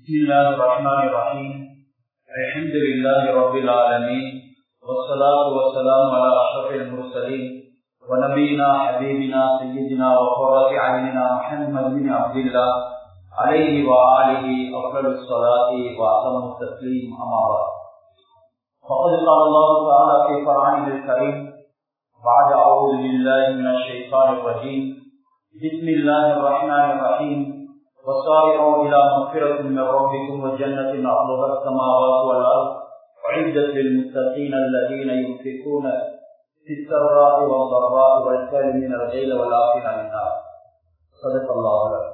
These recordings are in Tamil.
بسم الله الرحمن الرحيم الحمد لله رب العالمين والصلاة والسلام على أشرف المرسلين ونبينا حبيبنا سيدنا وقرة عيننا محمد بن عبد الله عليه وآله أفضل الصلاة وأتم التسليم أما بعد فقد قال الله تعالى في قرآنه الكريم بعد أعوذ بالله من الشيطان الرجيم بسم الله الرحمن الرحيم وسارعوا إلى مغفرة من ربكم وجنة أرضها السماوات والأرض أعدت للمتقين الذين ينفقون في السراء والضراء والكالمين الغيل والعافين عن الناس صدق الله العظيم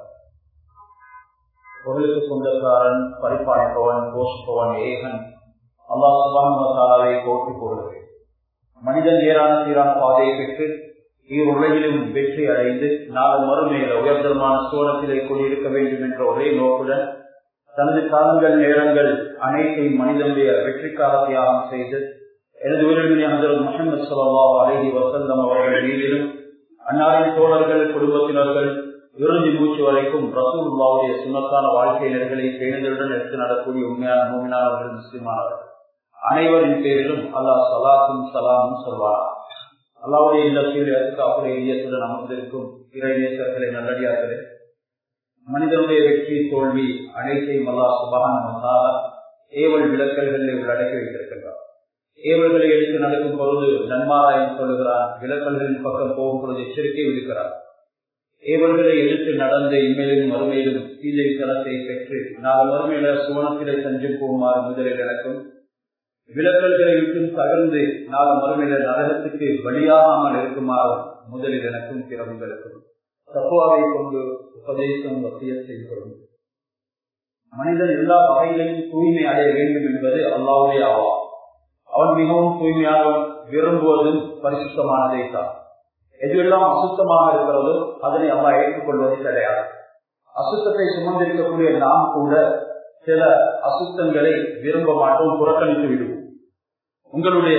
பொருளுக்கு சொந்தக்காரன் பரிபாலிப்பவன் போஷிப்பவன் ஏகன் அல்லாஹ் சுபானுவத்தாலாவை போற்றி போடுவது மனிதன் நேரான சீரான பாதையை பெற்று உலகிலும் வெற்றி அடைந்து நாலு மறுமையில உயர்தரமான சோழத்திலே கொண்டிருக்க வேண்டும் என்ற ஒரே நோக்குடன் தனது காலங்கள் நேரங்கள் அனைத்தையும் மனிதனுடைய வெற்றிக்காக தியாகம் செய்து எனது உயிரிழந்த ஹசரத் முகமது சல்லா அலஹி வசந்தம் அவர்கள் மீதிலும் அன்னாரின் தோழர்கள் குடும்பத்தினர்கள் இறுதி மூச்சு வரைக்கும் ரசூல்லாவுடைய சுமத்தான வாழ்க்கை நெறிகளை பேணுதலுடன் எடுத்து நடக்கூடிய உண்மையான மூமினானவர்கள் முஸ்லிமானவர்கள் அனைவரின் பேரிலும் அல்லாஹ் சலாத்தும் சலாமும் சொல்வார் அல்லாவுடைய இல்லத்தில் அதுக்காப்புடைய இயத்துடன் அமர்ந்திருக்கும் இறைநேசர்களை நல்லடியார்களே மனிதனுடைய வெற்றி தோல்வி அனைத்தையும் அல்லா சுபகான ஏவல் விளக்கல்களை உள்ளடக்கி வைத்திருக்கின்றார் ஏவல்களை எடுத்து நடக்கும் பொழுது நன்மாராயம் சொல்லுகிறார் விளக்கல்களின் பக்கம் போகும் பொழுது எச்சரிக்கை விடுக்கிறார் ஏவல்களை எடுத்து நடந்த இம்மையிலும் மறுமையிலும் கீழே தளத்தை பெற்று நான் மறுமையில சுவனத்திலே தஞ்சம் போகுமாறு முதலில் எனக்கும் விளக்கல்களை விட்டும் தகர்ந்து நாலு மறுமையில நரகத்துக்கு வழியாகாமல் இருக்குமாறு முதலில் எனக்கும் பிறவுகளுக்கும் தப்புவாவை கொண்டு உபதேசம் வசிய செய்து கொள்ளும் மனிதன் எல்லா வகையிலையும் தூய்மை அடைய வேண்டும் என்பது அல்லாவுடைய ஆவா அவன் மிகவும் தூய்மையாக விரும்புவதும் பரிசுத்தமானதை தான் எதுவெல்லாம் அசுத்தமாக இருக்கிறதோ அதனை அல்லா ஏற்றுக்கொள்வது கிடையாது அசுத்தத்தை சுமந்திருக்கக்கூடிய நாம் கூட சில அசுத்தங்களை விரும்ப மாட்டோம் புறக்கணித்து விடுவோம் உங்களுடைய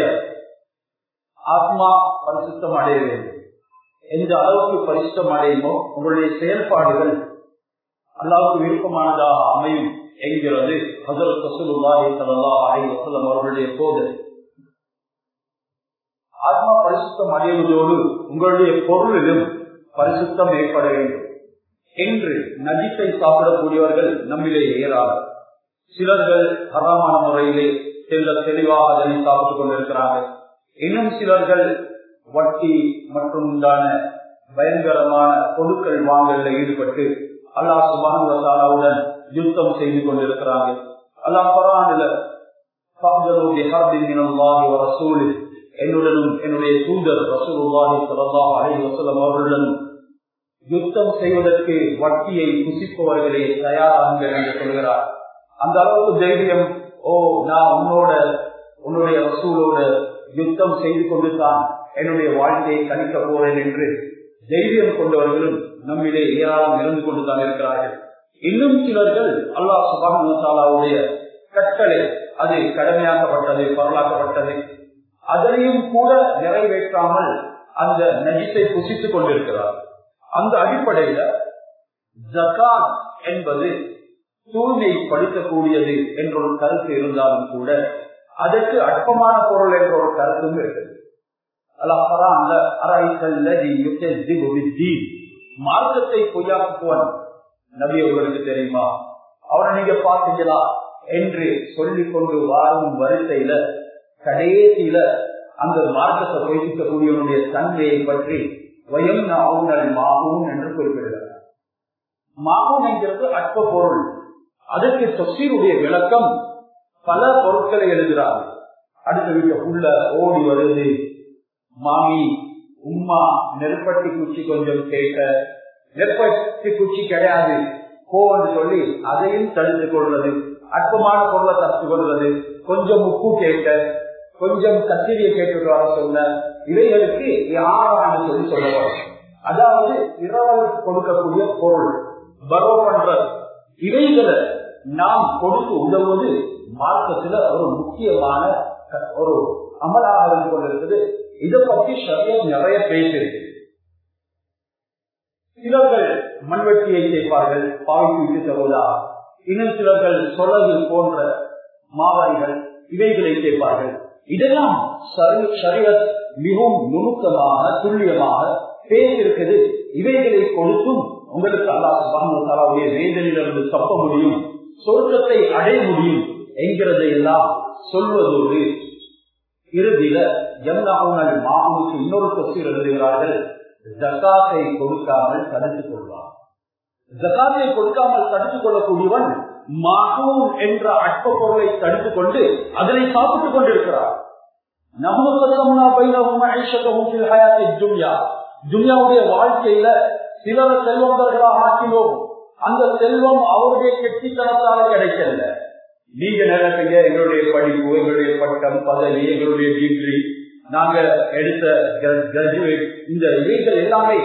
ஆத்மா பரிசுத்தம் அடைய வேண்டும் எந்த அளவுக்கு பரிசுத்தம் அடையுமோ உங்களுடைய செயல்பாடுகள் அல்லாவுக்கு விருப்பமானதாக அமையும் என்கிறது ஹசரத் ரசூலுல்லாஹி ஸல்லல்லாஹு அலைஹி வஸல்லம் அவர்களுடைய போதனை ஆத்மா பரிசுத்தம் அடைவதோடு உங்களுடைய பொருளிலும் பரிசுத்தம் ஏற்பட வேண்டும் என்று நஜித்தை சாப்பிடக்கூடியவர்கள் நம்மிலே ஏறாது சிலர்கள் ஹராமான முறையிலே செல்ல தெளிவாக அதனை சாப்பிட்டுக் கொண்டிருக்கிறாங்க இன்னும் சிலர்கள் வட்டி மற்றும் உண்டான பயங்கரமான பொருட்கள் வாங்கல ஈடுபட்டு அல்லாஹ் சுபானுடன் யுத்தம் செய்து கொண்டிருக்கிறாங்க அல்லாஹ் பரானில என்னுடனும் என்னுடைய தூதர் ரசூலுல்லாஹி ஸல்லல்லாஹு அலைஹி வஸல்லம் அவர்களுடனும் யுத்தம் செய்வதற்கு வட்டியை புசிப்பவர்களே தயாராகுங்கள் என்று சொல்கிறார் அந்த அளவுக்கு தைரியம் ஓ நான் உன்னோட உன்னுடைய ரசூலோட யுத்தம் செய்து கொண்டு தான் என்னுடைய வாழ்க்கையை கணிக்க போறேன் என்று தைரியம் கொண்டவர்களும் நம்மிலே ஏராளம் இருந்து கொண்டுதான் இருக்கிறார்கள் இன்னும் சிலர்கள் அல்லாஹ் சுபானுடைய கட்டளை அது கடமையாக்கப்பட்டது பரலாக்கப்பட்டது அதனையும் கூட நிறைவேற்றாமல் அந்த நஜித்தை புசித்துக் கொண்டிருக்கிறார் அந்த அடிப்படையில ஜகாத் என்பது தூய்மை படுத்தக்கூடியது என்ற ஒரு கருத்து இருந்தாலும் கூட அதற்கு அற்பமான பொருள் என்ற ஒரு கருத்தும் இருக்குது மார்க்கத்தை பொய்யாக்குவன் நபி அவர்களுக்கு தெரியுமா அவரை நீங்க பார்த்தீங்களா என்று சொல்லிக் கொண்டு வாரும் வரிசையில கடைசியில அந்த மார்க்கத்தை பொய்ப்பிக்கக்கூடியவனுடைய தன்மையை பற்றி வயம் நாவுனல் மாவும் என்று குறிப்பிடுகிறார் மாவும் என்கிறது அற்ப பொருள் அதற்கு தொசீருடைய விளக்கம் பல பொருட்களை எழுதுகிறார் அடுத்த வீட்டு உள்ள ஓடி வருது மாமி உம்மா நெருப்பட்டி குச்சி கொஞ்சம் கேட்க நெருப்பட்டி குச்சி கிடையாது போன்னு சொல்லி அதையும் தடுத்துக் கொள்வது அற்பமான பொருளை தடுத்துக் கொள்வது கொஞ்சம் உப்பு கேட்க கொஞ்சம் கத்திரியை கேட்டு வர சொல்ல இவைகளுக்கு யாரான சொல்லி சொல்லப்படும் அதாவது இரவலுக்கு கொடுக்கக்கூடிய பொருள் பரோ பண்ற இவைகளை நாம் கொடுத்து உதவுவது மார்க்கத்துல ஒரு முக்கியமான ஒரு அமலாக இருந்து கொண்டிருக்குது இதை பற்றி சரியம் நிறைய பேசியிருக்கு சிலர்கள் மண்வெட்டியை சேர்ப்பார்கள் பாவிக்கு விட்டு தருவதா இன்னும் சிலர்கள் சொலகு போன்ற மாவரிகள் இவைகளை கேட்பார்கள் இதெல்லாம் சரீரத் மிகவும் நுணுக்கமாக துல்லியமாக பேசிருக்குது இவைகளை கொடுத்தும் உங்களுக்கு அல்லாஹுடைய வேதனையிலிருந்து தப்ப முடியும் சொர்க்கத்தை அடைய முடியும் என்கிறதை எல்லாம் சொல்வதோடு இறுதியில ஜம்னாவுனல் மாமுக்கு இன்னொரு கொஸ்டின் எழுதுகிறார்கள் ஜக்காத்தை கொடுக்காமல் தடுத்துக் கொள்வார் ஜக்காத்தை கொடுக்காமல் தடுத்துக் கொள்ளக்கூடியவன் மாகூன் என்ற அற்ப பொருளை தடுத்துக் கொண்டு அதனை சாப்பிட்டுக் கொண்டிருக்கிறார் துன்யாவுடைய வாழ்க்கையில சிலர செல்வந்தர்களாக ஆக்கினோம் அந்த செல்வம் அவருடைய கெட்டித்தனத்தால கிடைக்கல நீங்க நினைப்பீங்க எங்களுடைய படிப்பு எங்களுடைய பட்டம் பதவி எங்களுடைய டிகிரி நாங்க எடுத்த கிராஜுவேட் இந்த இவைகள் எல்லாமே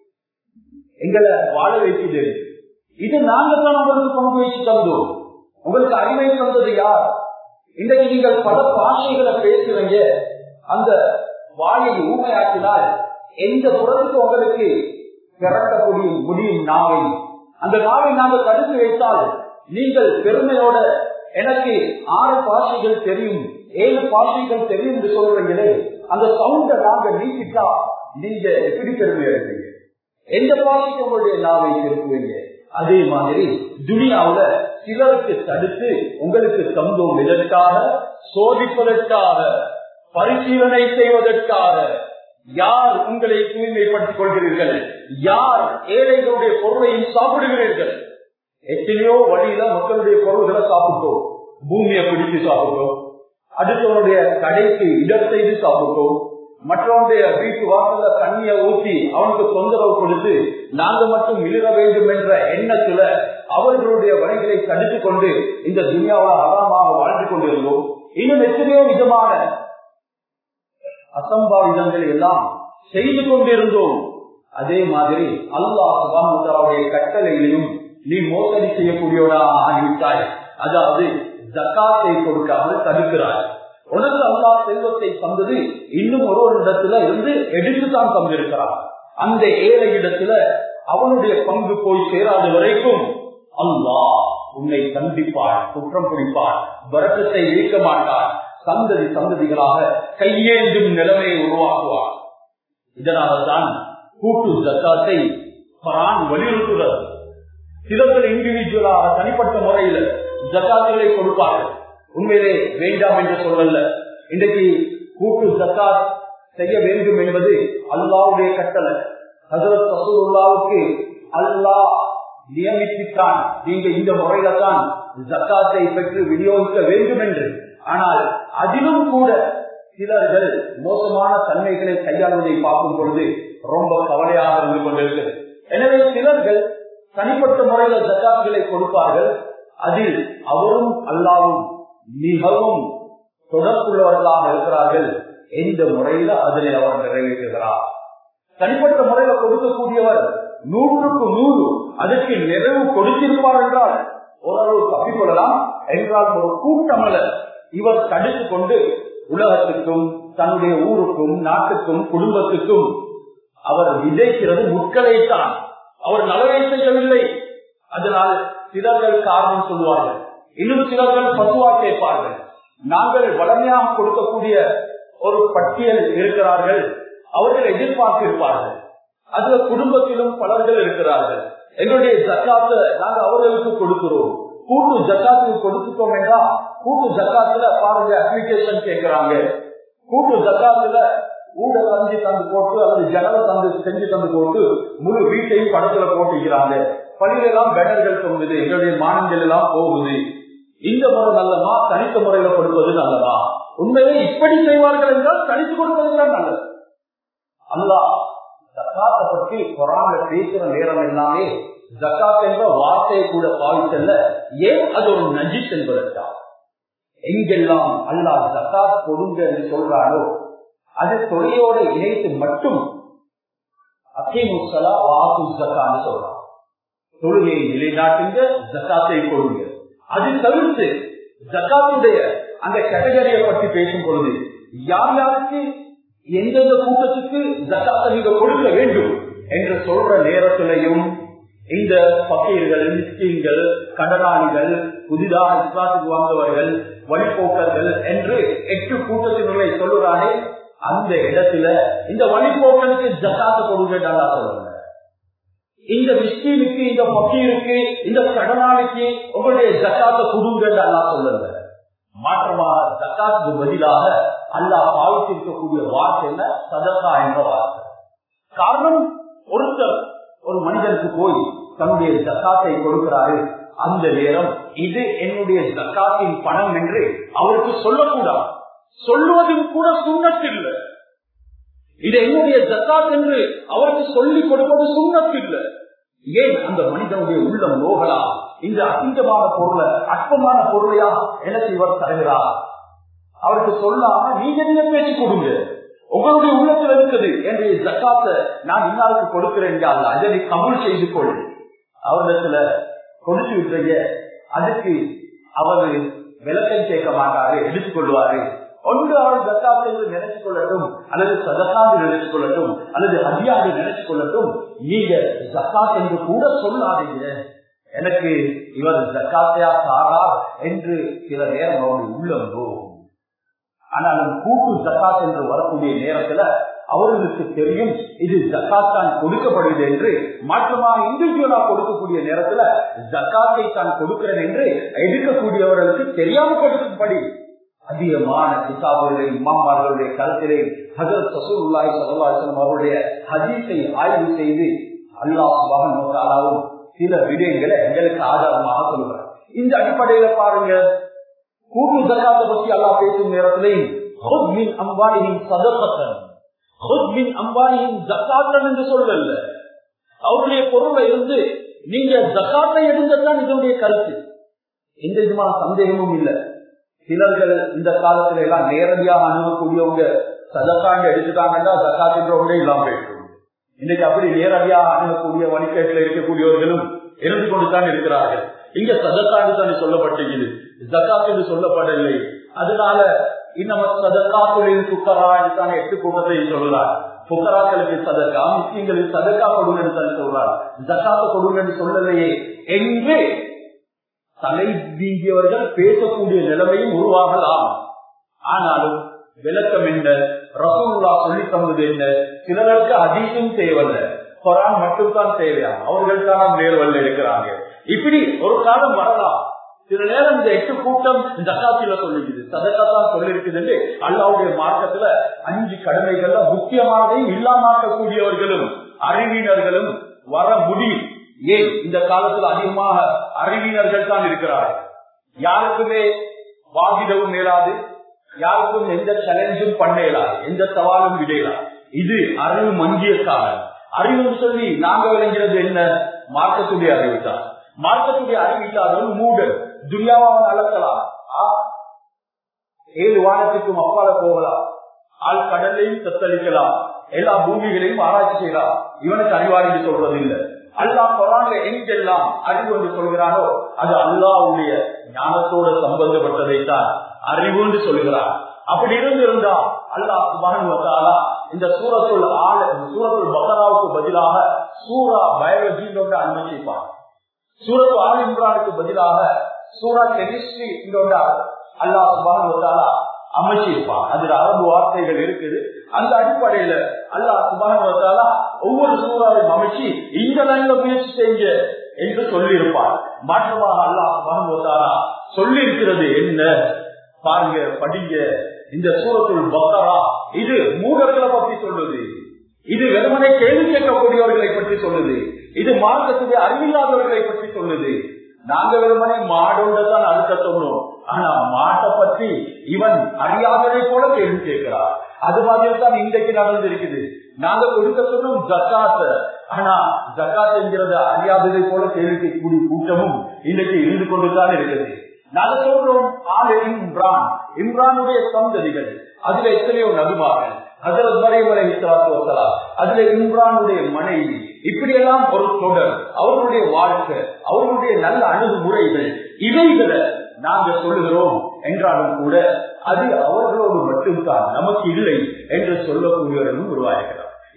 எங்களை வாழ வைக்குது இது நாங்க தான் உங்களுக்கு பங்கு வச்சு தந்தோம் உங்களுக்கு அறிவை தந்தது யார் இன்றைக்கு நீங்கள் பல பாஷைகளை பேசுறீங்க அந்த வாயை ஊமையாக்கினால் எந்த புறத்துக்கு உங்களுக்கு திறக்க முடியும் முடியும் நாவை அந்த நாவை நாங்கள் தடுத்து வைத்தால் நீங்கள் பெருமையோட எனக்கு ஆறு பாஷைகள் தெரியும் ஏழு பாஷைகள் தெரியும் என்று சொல்றீங்களே அந்த சவுண்ட நாங்க நீக்கிட்டா நீங்க எப்படி பெருமை எடுப்பீங்க எந்த பாஷைக்கு உங்களுடைய நாவை திருப்புவீங்க அதே மாதிரி துனியாவுல சிலருக்கு தடுத்து உங்களுக்கு தந்தோம் எதற்காக சோதிப்பதற்காக பரிசீலனை செய்வதற்காக யார் உங்களை தூய்மைப்படுத்திக் கொள்கிறீர்கள் யார் ஏழைகளுடைய பொருளையும் சாப்பிடுகிறீர்கள் எத்தனையோ வழியில மக்களுடைய பொருள்களை சாப்பிட்டோம் பூமியை பிடித்து சாப்பிட்டோம் அடுத்தவனுடைய கடைக்கு இடர் செய்து சாப்பிட்டோம் மற்றவனுடைய வீட்டு வாசல்ல தண்ணிய ஊற்றி அவனுக்கு தொந்தரவு கொடுத்து நாங்க மட்டும் இழுக வேண்டும் என்ற எண்ணத்துல அவர்களுடைய வழிகளை தடுத்துக் கொண்டு இந்த துனியாவில் அறமாக வாழ்ந்து கொண்டிருந்தோம் இன்னும் எத்தனையோ விதமான அசம்பாவிதங்கள் எல்லாம் செய்து கொண்டிருந்தோம் அதே மாதிரி அல்லாஹுடைய கட்டளையிலையும் நீ மோசடி செய்யக்கூடியவனா ஆகிவிட்டாய் அதாவது ஜக்காத்தை கொடுக்காமல் தடுக்கிறாய் உனக்கு அல்லா செல்வத்தை தந்தது இன்னும் ஒரு ஒரு இடத்துல இருந்து எடுத்துதான் தந்திருக்கிறார் அந்த ஏழை இடத்துல அவனுடைய பங்கு போய் சேராத வரைக்கும் அல்லாஹ் உன்னை கண்டிப்பார் குற்றம் பிடிப்பார் வரக்கத்தை வீழ்க்க மாட்டார் சந்ததி சந்ததிகளாக கையேந்தும் நிலைமையை உருவாக்குவார் இதனால்தான் கூட்டு ஜக்காத்தை பரான் வலியுறுத்துகிறது சிலர்கள் இண்டிவிஜுவலாக தனிப்பட்ட முறையில் ஜக்காத்துகளை கொடுப்பார்கள் உண்மையிலே வேண்டாம் என்று சொல்லல இன்றைக்கு கூட்டு ஜக்காத் செய்ய வேண்டும் என்பது அல்லாவுடைய கட்டளை ஹசரத் ரசூலுல்லாவுக்கு அல்லாஹ் நியமித்துத்தான் நீங்க இந்த முறையில தான் ஜக்காத்தை பெற்று விநியோகிக்க வேண்டும் என்று ஆனால் அதிலும் கூட சிலர்கள் மோசமான தன்மைகளை கையாளுவதை பார்க்கும் பொழுது ரொம்ப கவலையாக இருந்து கொண்டிருக்கிறது எனவே சிலர்கள் தனிப்பட்ட முறையில ஜக்காத்துகளை கொடுப்பார்கள் அதில் அவரும் அல்லாவும் மிகவும் தொடர்புள்ளவர்களாக இருக்கிறார்கள் எந்த முறையில அதனை அவர் நிறைவேற்றுகிறார் தனிப்பட்ட முறையில கொடுக்கக்கூடியவர் நூற்றுக்கு நூறு அதற்கு நிறைவு கொடுத்திருப்பார் என்றால் ஓரளவு தப்பிக்கொள்ளலாம் என்றால் ஒரு கூட்டமல இவர் தடுத்து கொண்டு உலகத்துக்கும் தன்னுடைய ஊருக்கும் நாட்டுக்கும் குடும்பத்துக்கும் அவர் விதைக்கிறது முட்களைத்தான் அவர் நலவை செய்யவில்லை அதனால் சிலர்கள் காரணம் சொல்வார்கள் இன்னும் சிலர்கள் பசுவா கேட்பார்கள் நாங்கள் வளமையாக கொடுக்கக்கூடிய ஒரு பட்டியல் இருக்கிறார்கள் அவர்கள் எதிர்பார்த்திருப்பார்கள் அதுல குடும்பத்திலும் பலர்கள் இருக்கிறார்கள் எங்களுடைய ஜக்காத்த நாங்கள் அவர்களுக்கு கொடுக்கிறோம் கூட்டு ஜக்காத்துக்கு கொடுத்துட்டோம் என்றா கூட்டு ஜக்காத்துல பாருங்க அப்ளிகேஷன் கேட்கிறாங்க கூட்டு ஜக்காத்துல ஊட தந்து தந்து போட்டு அல்லது ஜனல தந்து செஞ்சு தந்து போட்டு முழு வீட்டையும் படத்துல போட்டுக்கிறாங்க பள்ளியெல்லாம் பேனர்கள் தொங்குது எங்களுடைய மானங்கள் எல்லாம் போகுது இந்த முறை நல்லதா தனித்த முறையில கொடுப்பது நல்லதா உண்மையிலே இப்படி செய்வார்கள் என்றால் தனித்து கொடுப்பதுதான் நல்லது அல்லா ஜக்காத்தை பற்றி குரான்ல பேசுற நேரம் எல்லாமே ஜக்காத் என்ற வார்த்தையை கூட பாவித்தல்ல ஏன் அது ஒரு நஜித் என்பதற்கா எங்கெல்லாம் அல்லாஹ் ஜக்காத் கொடுங்க என்று சொல்றாரோ அது தொழிலோட இணைத்து மட்டும் அசைமுசலா வாக்கு ஜக்கான்னு சொல்றான் தொழுகையை நிலைநாட்டுங்க ஜக்காத்தை கொடுங்க அது தவிர்த்து ஜக்காத்துடைய அந்த கேட்டகரியை பற்றி பேசும் பொழுது யார் யாருக்கு எந்தெந்த கூட்டத்துக்கு ஜக்காத்தை நீங்க கொடுக்க வேண்டும் என்று சொல்ற நேரத்திலையும் இந்த பக்கீர்கள் மிஸ்கீன்கள் கடனாளிகள் புதிதாக இஸ்லாத்துக்கு வந்தவர்கள் வழிபோக்கர்கள் என்று எட்டு கூட்டத்தினர்களை சொல்லுறானே அந்த இடத்துல இந்த வழிபோக்கனுக்கு ஜக்காத்து கொடுங்கடா சொல்லுங்க இந்த மிஸ்கீனுக்கு இந்த பக்கீருக்கு இந்த கடனாளிக்கு உங்களுடைய ஜக்காத்தை கொடுங்கடா சொல்லுங்க மாற்றமாக ஜக்காத்துக்கு பதிலாக அல்லாஹ் பாவித்திருக்கக்கூடிய வார்த்தை என்ன சதக்கா என்ற வார்த்தை காரணம் ஒருத்தர் ஒரு மனிதனுக்கு போய் தன்னுடைய ஜக்காத்தை கொடுக்கிறாரு அந்த நேரம் இது என்னுடைய ஜக்காத்தின் பணம் என்று அவருக்கு சொல்லக்கூடாது சொல்லுவதும் கூட சுண்ணத்தில்லை இது என்னுடைய ஜக்காத் என்று அவருக்கு சொல்லிக் கொடுப்பது சுண்ணத்தில்லை ஏன் அந்த மனிதனுடைய உள்ளம் நோகலா இந்த அசிங்கமான பொருளை அற்பமான பொருளையா எனக்கு இவர் தருகிறார் அவருக்கு சொல்லாம நீங்க நீங்க பேச்சு கொடுங்க உங்களுடைய உள்ளத்தில் இருக்குது என்னுடைய ஜக்காத்த நான் இன்னாருக்கு கொடுக்கிறேன் அதனை கபூல் செய்து கொள் அவரிடத்துல கொடுத்து விட்டுறீங்க அதுக்கு அவர் விளக்கம் கேட்க மாட்டாரு எடுத்துக் கொள்வாரு ஒன்று அவர் ஜக்காத் என்று நினைச்சு கொள்ளட்டும் அல்லது சதக்காந்து நினைச்சு கொள்ளட்டும் அல்லது அதிகாரி நினைச்சு கொள்ளட்டும் நீங்க ஜக்காத் என்று கூட சொல்லாதீங்க எனக்கு இவர் ஜக்காத்தையா சாரா என்று சில நேரம் அவருடைய உள்ளம் போகும் ஆனாலும் கூட்டு ஜக்காத் என்று வரக்கூடிய நேரத்துல அவர்களுக்கு தெரியும் இது ஜக்காத் தான் கொடுக்கப்படுது என்று மாற்றமாக இண்டிவிஜுவலா கொடுக்கக்கூடிய நேரத்துல ஜக்காத்தை தான் கொடுக்கிறேன் என்று எடுக்கக்கூடியவர்களுக்கு தெரியாம கொடுக்கும்படி அதிகமான கிதாபுடைய இமாமார்களுடைய கருத்திலே ஹசரத் சசூல்லாய் சல்லாசலம் அவருடைய ஹதீஸை ஆய்வு செய்து அல்லாஹ் சுபாவும் சில விடயங்களை எங்களுக்கு ஆதாரமாக சொல்கிறார் இந்த அடிப்படையில பாருங்க கூட்டு ஜக்காத்தை பற்றி அல்லா பேசும் நேரத்திலே அம்பானியின் சதப்பத்தன் அம்பானியின் ஜக்காத்தன் என்று சொல்லல அவருடைய பொருளை இருந்து நீங்க ஜக்காத்தை எடுங்கத்தான் இதனுடைய கருத்து எந்த விதமான சந்தேகமும் இல்லை சிலர்கள் இந்த காலத்துல எல்லாம் நேரடியாக அணுகக்கூடியவங்க சதக்காண்டு எடுத்துட்டாங்கன்னா ஜக்காத்துன்றவங்களே இல்லாம போயிட்டு இன்னைக்கு அப்படி நேரடியாக அணுகக்கூடிய வழிகேட்டில் இருக்கக்கூடியவர்களும் இருந்து கொண்டுதான் இருக்கிறார்கள் இங்க சதக்காண்டு தானே சொல்லப்பட்டிருக்குது ஜக்காத் என்று சொல்லப்படவில்லை அதனால இன்னும் சதக்காத்துளின் சுக்கரா தான் எட்டு கூட்டத்தை சொல்றார் புக்கராக்களுக்கு சதக்கா முஸ்லீம்களுக்கு சதக்கா கொடுங்கன்னு சொல்லி சொல்றார் ஜக்காத்த கொடுங்கன்னு சொல்லலையே என்று தலை வீங்கியவர்கள் பேசக்கூடிய நிலைமையும் உருவாகலாம் ஆனாலும் விளக்கம் என்ன ரசூல்லா சொல்லி தந்தது என்ன சிலருக்கு அதிகம் தேவையில்ல குரான் மட்டும்தான் தேவையா அவர்கள் தான் நேர்வல்ல இருக்கிறாங்க இப்படி ஒரு காலம் வரலாம் சில நேரம் இந்த எட்டு கூட்டம் ஜக்காத்தில சொல்லிக்குது சதக்கத்தான் சொல்லிருக்குது அல்லாவுடைய மார்க்கத்துல அஞ்சு கடமைகள்ல முக்கியமானதையும் இல்லாமக்கக்கூடியவர்களும் அறிவினர்களும் வர முடியும் ஏன் இந்த காலத்துல அதிகமாக அறிவினர்கள் தான் இருக்கிறார்கள் யாருக்குமே வாதிடவும் மேலாது யாருக்கும் எந்த சேலஞ்சும் பண்ண இயலாது எந்த சவாலும் விடையலாம் இது அறிவு மங்கிய காலம் அறிவு சொல்லி நாங்க விளங்கிறது என்ன மார்க்கத்துடைய அறிவு தான் மார்க்கத்துடைய அறிவு இல்லாதவன் மூடல் துனியாவை அளக்கலாம் ஏழு வானத்துக்கும் அப்பால போகலாம் ஆள் கடலையும் தத்தளிக்கலாம் எல்லா பூமிகளையும் ஆராய்ச்சி செய்யலாம் இவனுக்கு அறிவாளி சொல்றது இல்லை அல்லா குரான்ல எங்கெல்லாம் அறிவு என்று சொல்கிறானோ அது அல்லாவுடைய ஞானத்தோட சம்பந்தப்பட்டதைத்தான் அறிவு என்று சொல்கிறார் அப்படி இருந்து இருந்தா அல்லாஹ் சுபானுவத்தாலா இந்த சூரத்துள் ஆள் சூரத்துள் பக்கராவுக்கு பதிலாக சூரா பயாலஜின்னு அனுமதிப்பான் சூரத்து ஆள் இம்ரானுக்கு பதிலாக சூரா கெமிஸ்ட்ரி அல்லாஹ் சுபானுவத்தாலா அமைச்சிருப்பான் அதுல அரபு வார்த்தைகள் இருக்குது அந்த அடிப்படையில அல்லாஹ் சுபானுவத்தாலா ஒவ்வொரு சூறாவையும் அமைச்சு இந்த லைன்ல முயற்சி செய்ய என்று சொல்லி இருப்பார் மாற்றமாக அல்லாஹ் சுபானுவத்தாலா சொல்லி இருக்கிறது என்ன பாருங்க படிங்க இந்த சூரத்துள் பக்கரா இது மூடர்களை பற்றி சொல்லுது இது வெறுமனை கேள்வி கேட்கக்கூடியவர்களை பற்றி சொல்லுது இது மார்க்கத்துடைய அறிவில்லாதவர்களை பற்றி சொல்லுது நாங்க வெறுமனை மாடோண்டதான் அடுத்த சொன்னோம் ஆனா மாட்டை பற்றி இவன் அறியாததை போல கேள்வி கேட்கிறார் அது மாதிரி தான் இன்றைக்கு நடந்திருக்குது நாங்க கொடுக்க சொன்னோம் ஜக்காத்த ஆனா ஜக்காத் என்கிறத அறியாததை போல கேள்வி கேட்கக்கூடிய கூட்டமும் இன்றைக்கு இருந்து கொண்டுதான் இருக்குது நாங்க சொல்றோம் ஆள் இம்ரான் இம்ரானுடைய சந்ததிகள் அதுல எத்தனையோ நபிமார்கள் ஹசரத் மறைமலை அதுல இம்ரானுடைய மனைவி இப்படியெல்லாம் ஒரு தொடர் அவர்களுடைய வாழ்க்கை அவர்களுடைய நல்ல அணுகுமுறைகள் இவைகளை நாங்க சொல்லுகிறோம் என்றாலும் கூட அது அவர்களோடு மட்டும்தான் நமக்கு இல்லை என்று சொல்லக்கூடியவர்களும் உருவாகிறார்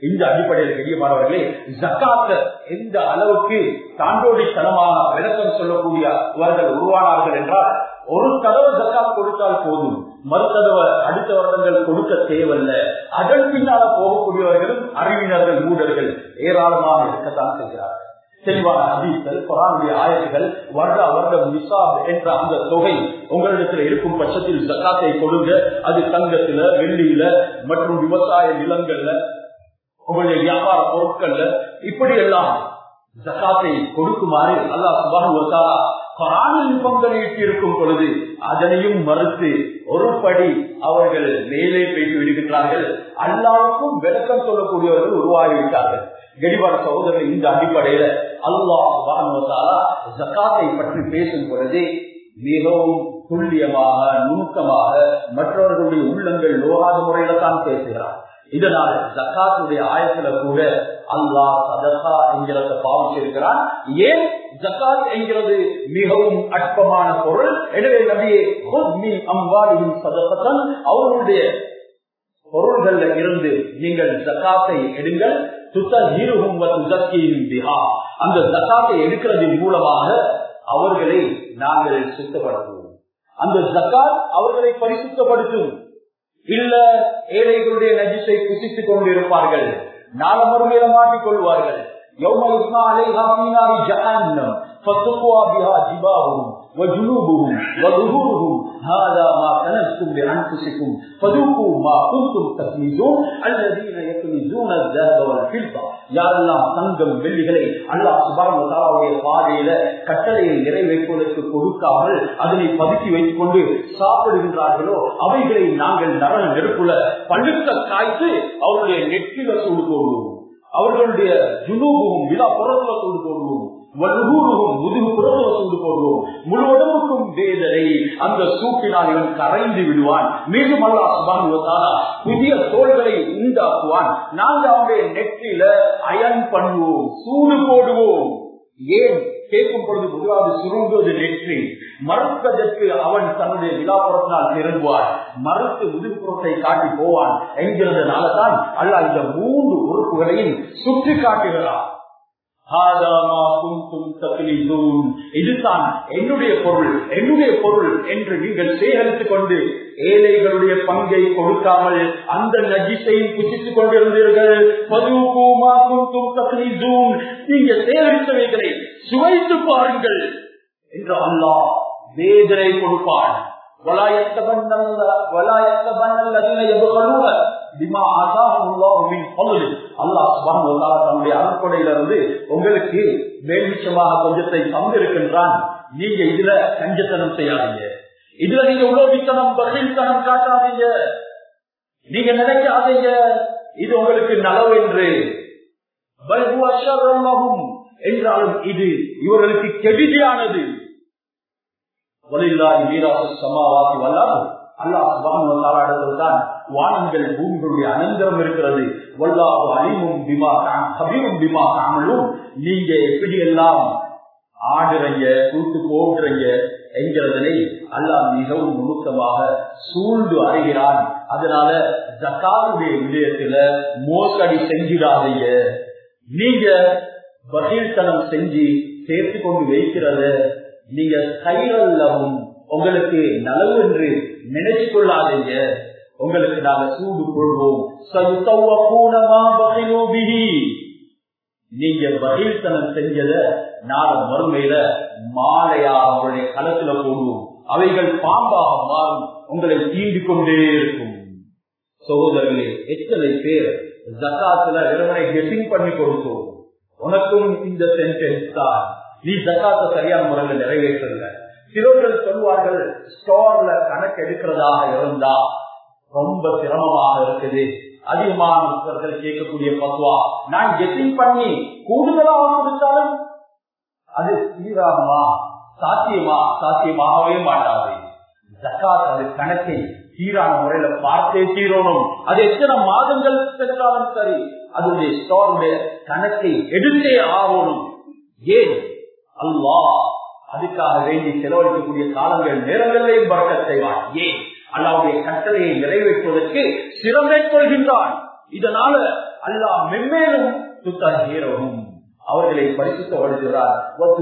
இந்த அடிப்படையில் கெடியமானவர்களே ஜக்காத்த எந்த அளவுக்கு தாண்டோடித்தனமான விளக்கம் சொல்லக்கூடியவர்கள் உருவானார்கள் என்றால் ஒரு தடவை ஜக்காத் கொடுத்தால் போதும் மறு தடவை அடுத்த வருடங்கள் கொடுக்க தேவையில்ல அதன் பின்னால போகக்கூடியவர்களும் அறிவினர்கள் மூடர்கள் ஏராளமாக இருக்கத்தான் செய்கிறார்கள் தெளிவான ஹதீஸ்கள் குரானுடைய ஆயத்துகள் வருட வருடம் நிசாப் என்ற அந்த தொகை உங்களிடத்தில் இருக்கும் பட்சத்தில் ஜக்காத்தை கொடுங்க அது தங்கத்துல வெள்ளியில மற்றும் விவசாய நிலங்கள்ல உங்களுடைய வியாபார பொருட்கள்ல இப்படி எல்லாம் ஜக்காத்தை கொடுக்குமாறு அல்லாஹ் சுபானு குரானில் நிபந்தனையிட்டு இருக்கும் பொழுது அதனையும் மறுத்து ஒரு படி அவர்கள் மேலே பேசி விடுகின்றார்கள் அல்லாவுக்கும் விளக்கம் சொல்லக்கூடியவர்கள் உருவாகிவிட்டார்கள் கெடிவார சகோதரர்கள் இந்த அடிப்படையில அல்லாஹாலா ஜக்காத்தை பற்றி பேசும் பொழுது மிகவும் துல்லியமாக நுணுக்கமாக மற்றவர்களுடைய உள்ளங்கள் லோகாத முறையில தான் பேசுகிறார் இதனால் ஜக்காத்துடைய ஆயத்துல கூட அல்லாஹ் சதகா என்கிறத பாவிச்சிருக்கிறான் ஏன் ஜக்காத் என்கிறது மிகவும் அற்பமான பொருள் எனவே நபியே அம்பாலியும் சதகத்தன் அவர்களுடைய பொருள்கள்ல இருந்து நீங்கள் ஜக்காத்தை எடுங்கள் அந்த ஜக்காத்தை எடுக்கிறதன் மூலமாக அவர்களை நாங்கள் சுத்தப்படுத்துவோம் அந்த ஜக்காத் அவர்களை பரிசுத்தப்படுத்தும் இல்ல ஏழைகளுடைய நஜிசை குசித்துக் கொண்டிருப்பார்கள் நாள மறுமையில மாட்டிக் கொள்வார்கள் يوم يسمع عليها في نار جهنم فتقوى بها جباههم وجنوبهم وظهورهم هذا ما كنزتم لانفسكم فذوقوا ما كنتم تكنزون الذين يكنزون الذهب والفضه யாரெல்லாம் தங்கம் வெள்ளிகளை அல்லாஹ் சுபானுடைய பாதையில கட்டளையை நிறைவேற்றுவதற்கு கொடுக்காமல் அதனை பதுக்கி வைத்துக் கொண்டு சாப்பிடுகின்றார்களோ அவைகளை நாங்கள் நரன நெருப்புல பழுக்க காய்த்து அவருடைய நெற்றில சூடு போடுவோம் அவர்களுடைய ஜுனூபும் விழா புறத்துல சூடு போடுவோம் வலுகூருகும் முதுகு புறத்துல சூடு போடுவோம் முழு உடம்புக்கும் வேதனை அந்த சூப்பினால் இவன் கரைந்து விடுவான் மீண்டும் அல்லா சுபானுவத்தாலா புதிய தோள்களை உண்டாக்குவான் நாங்கள் அவனுடைய நெற்றில அயன் பண்ணுவோம் சூடு போடுவோம் ஏன் கேட்கும் பொழுது முதலாவது சுருங்குவது நெற்றி மறுப்பதற்கு அவன் தன்னுடைய விழாப்புறத்தினால் திரும்புவான் மறுத்து முதுகுப்புறத்தை காட்டி போவான் என்கிறதுனால தான் அல்ல இந்த மூன்று உறுப்புகளையும் சுற்றி காட்டுகிறான் இதுதான் என்னுடைய பொருள் என்னுடைய பொருள் என்று நீங்கள் சேகரித்துக் கொண்டு ஏழைகளுடைய பங்கை கொடுக்காமல் அந்த நஜிசையும் புசித்துக் கொண்டிருந்தீர்கள் நீங்க சேகரித்தவைகளை சுவைத்து பாருங்கள் என்று அல்லாஹ் வேதனை கொடுப்பான் அறுப்படையிலிருந்து உங்களுக்கு மேல்மிச்சமாக கொஞ்சத்தை தந்திருக்கின்றான் நீங்க இதுல கஞ்சத்தனம் செய்யாதீங்க இதுல நீங்க உலோகித்தனம் பகிர்த்தனம் காட்டாதீங்க நீங்க நினைக்காதீங்க இது உங்களுக்கு நலவு என்று என்றாலும் இது இவர்களுக்கு கெடிதியானது சமாவாசி வல்லாது அல்லாஹ் வானங்கள் பூமிகளுடைய அனந்தரம் இருக்கிறது வல்லாஹு அலிமும் பிமா கபீரும் பிமா காமலும் நீங்க எப்படி எல்லாம் ஆடுறீங்க கூட்டு போடுறீங்க என்கிறதனை அல்லாஹ் மிகவும் நுணுக்கமாக சூழ்ந்து அறிகிறான் அதனால ஜக்காருடைய விடயத்துல மோசடி செஞ்சிடாதீங்க நீங்க பகீழ்த்தனம் செஞ்சு சேர்த்து கொண்டு வைக்கிறத நீங்க கைரல்லவும் உங்களுக்கு நலவு என்று நினைச்சு கொள்ளாதீங்க உங்களுக்கு நாங்க சூடு கொள்வோம் நீங்க பகிர்த்தனம் செஞ்சத நாள மறுமையில மாலையா அவங்களுடைய களத்துல போடுவோம் அவைகள் பாம்பாக மாறும் உங்களை தீண்டு கொண்டே இருக்கும் சகோதரர்களே எத்தனை பேர் ஜக்காத்துல வெறுமனை கெட்டிங் பண்ணி கொடுத்தோம் உனக்கும் இந்த சென்டென்ஸ் தான் நீ ஜக்காத்த சரியான முறையில் நிறைவேற்றல சிலர்கள் சொல்வார்கள் ஸ்டோர்ல கணக்கு எடுக்கிறதாக இருந்தா ரொம்ப சிரமமாக இருக்குது அதிகமானவர்கள் கேட்கக்கூடிய பத்துவா நான் கெட்டிங் பண்ணி கூடுதலாக கொடுத்தாலும் அது சீராகுமா சாத்தியமா சாத்தியமாகவே மாட்டாது ஜக்காத் அது கணக்கை சீரான முறையில பார்த்தே தீரணும் அது எத்தனை மாதங்கள் சென்றாலும் சரி அதனுடைய ஸ்டோருடைய கணக்கை எடுத்தே ஆகணும் ஏன் அல்லா அதுக்காக வேண்டி செலவழிக்கக்கூடிய காலங்கள் நேரங்களிலேயும் பறக்க செய்வான் ஏன் அல்லாவுடைய கட்டளையை நிறைவேற்றுவதற்கு சிரம் மேற்கொள்கின்றான் இதனால அல்லாஹ் மென்மேலும் துத்தகீரவும் அவர்களை பரிசுத்தப்படுத்துகிறார்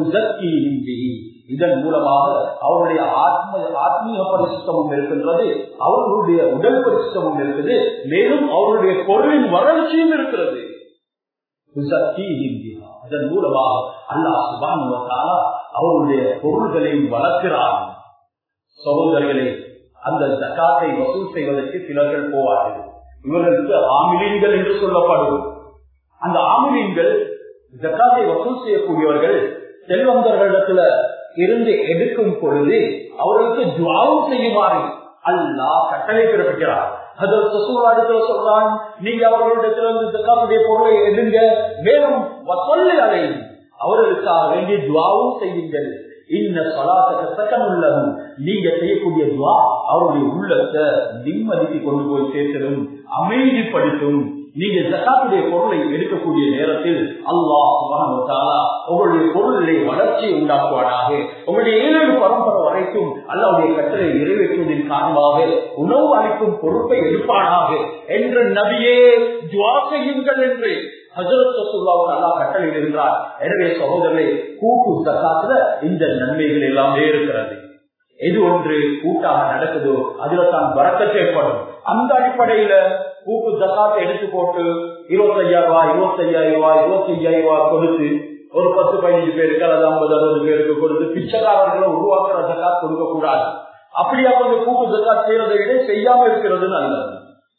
இதன் மூலமாக அவருடைய ஆத்ம ஆத்மீக பரிசுத்தமும் இருக்கின்றது அவர்களுடைய உடல் பரிசுத்தமும் இருக்குது மேலும் அவருடைய பொருளின் வறட்சியும் இருக்கிறது இதன் மூலமாக அல்லாஹ் சுபானுவத்தால அவருடைய பொருள்களையும் வளர்க்கிறார் சகோதரர்களே அந்த ஜக்காத்தை வசூல் செய்வதற்கு சிலர்கள் போவார்கள் இவர்களுக்கு ஆமிலீன்கள் என்று சொல்லப்படும் அந்த ஆமிலீன்கள் ஜக்காத்தை வசூல் செய்யக்கூடியவர்கள் செல்வந்தர்களிடத்துல இருந்து எடுக்கும் பொழுது அவர்களுக்கு துவாவும் செய்யுமாறு அல்லாஹ் கட்டளை பிறப்பிக்கிறார் சொல்றான் நீங்க அவர்களிடத்திலிருந்து ஜக்காத்துடைய பொருளை எடுங்க மேலும் சொல்லி அதை அவர்களுக்காக வேண்டிய துவாவும் செய்யுங்கள் இந்த சலாசகத்தக்கம் உள்ளதும் நீங்க செய்யக்கூடிய துவா அவருடைய உள்ளத்தை நிம்மதிக்கு கொண்டு போய் சேர்த்ததும் அமைதிப்படுத்தும் நீங்க ஜக்காத்துடைய பொருளை எடுக்கக்கூடிய நேரத்தில் அல்லாஹ் உங்களுடைய பொருளிலே வளர்ச்சியை உண்டாக்குவானாக உங்களுடைய ஏழு பரம்பரை வரைக்கும் அல்லாவுடைய கட்டளை நிறைவேற்றுவதன் காரணமாக உணவு அளிக்கும் பொறுப்பை எடுப்பானாக என்ற நபியே துவா செய்யுங்கள் என்று கட்டளையில் இருந்தார் எனவே சகோதரரை கூட்டு தக்காத்துல இந்த நன்மைகள் எல்லாமே இருக்கிறது எது ஒன்று கூட்டாக நடக்குதோ அதுல தான் வரக்கத்து ஏற்படும் அந்த அடிப்படையில கூட்டு தக்காத்தை எடுத்து போட்டு இருபத்தி ஐயாயிரம் ரூபாய் இருபத்தி ஐயாயிரம் ரூபாய் இருபத்தி ஐயாயிரம் ரூபாய் கொடுத்து ஒரு பத்து பதினஞ்சு பேருக்கு அல்லது ஐம்பது அறுபது பேருக்கு கொடுத்து பிச்சைக்காரர்களை உருவாக்குற ஜக்காத் கொடுக்க கூடாது அப்படியா கொஞ்சம் கூட்டு ஜக்காத் செய்யறதை விட செய்யாம இருக்கிறது நல்லது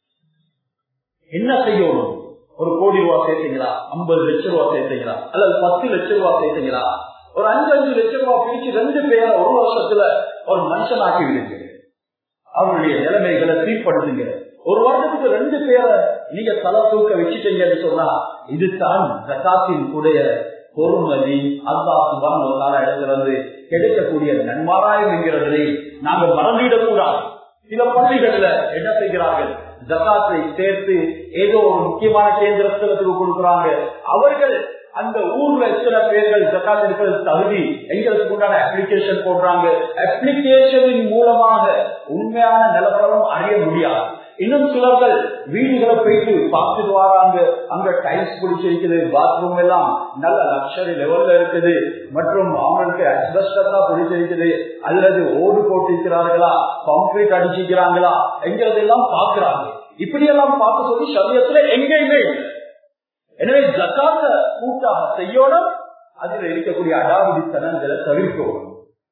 என்ன செய்யணும் ஒரு கோடி ரூபாய் சேர்த்தீங்களா ஐம்பது லட்சம் ரூபாய் சேர்த்தீங்களா அல்லது பத்து லட்சம் ரூபாய் சேர்த்தீங்களா ஒரு அஞ்சு அஞ்சு லட்சம் ரூபாய் பிரிச்சு ரெண்டு பேரை ஒரு வருஷத்துல ஒரு மனுஷன் ஆக்கி விடுங்க அவருடைய நிலைமைகளை சீர்படுத்துங்க ஒரு வருடத்துக்கு ரெண்டு பேரை நீங்க தலை தூக்க வச்சுட்டீங்கன்னு சொன்னா இதுதான் ஜக்காத்தின் உடைய பொறுமதி அல்லா சுபான் ஒரு கால இடத்திலிருந்து கிடைக்கக்கூடிய நன்மாராயம் என்கிறதை நாங்கள் மறந்துவிடக் கூடாது சில பள்ளிகள்ல என்ன செய்கிறார்கள் ஜக்காத்தை சேர்த்து ஏதோ ஒரு முக்கியமான கேந்திரத்துக்கு கொடுக்குறாங்க அவர்கள் அந்த ஊர்ல எத்தனை பேர்கள் ஜக்காத் இருக்கிறது தகுதி எங்களுக்கு உண்டான அப்ளிகேஷன் போடுறாங்க அப்ளிகேஷனின் மூலமாக உண்மையான நிலவரம் அறிய முடியாது இன்னும் சிலர்கள் வீடுகளை போயிட்டு பார்த்துட்டு வராங்க அங்க டைல்ஸ் பிடிச்சிருக்குது பாத்ரூம் எல்லாம் நல்ல லக்ஷரி லெவல்ல இருக்குது மற்றும் அவங்களுக்கு அஸ்பெஸ்டா பிடிச்சிருக்குது அல்லது ஓடு போட்டிருக்கிறார்களா கான்கிரீட் அடிச்சிருக்கிறாங்களா எங்கிறதெல்லாம் பாக்குறாங்க இப்படி எல்லாம் பார்க்க சொல்லி சமயத்துல எங்கேயுமே இல்லை எனவே ஜக்காத்த கூட்டாக செய்யணும் அதில் இருக்கக்கூடிய அடாவடித்தனங்களை தவிர்க்கணும்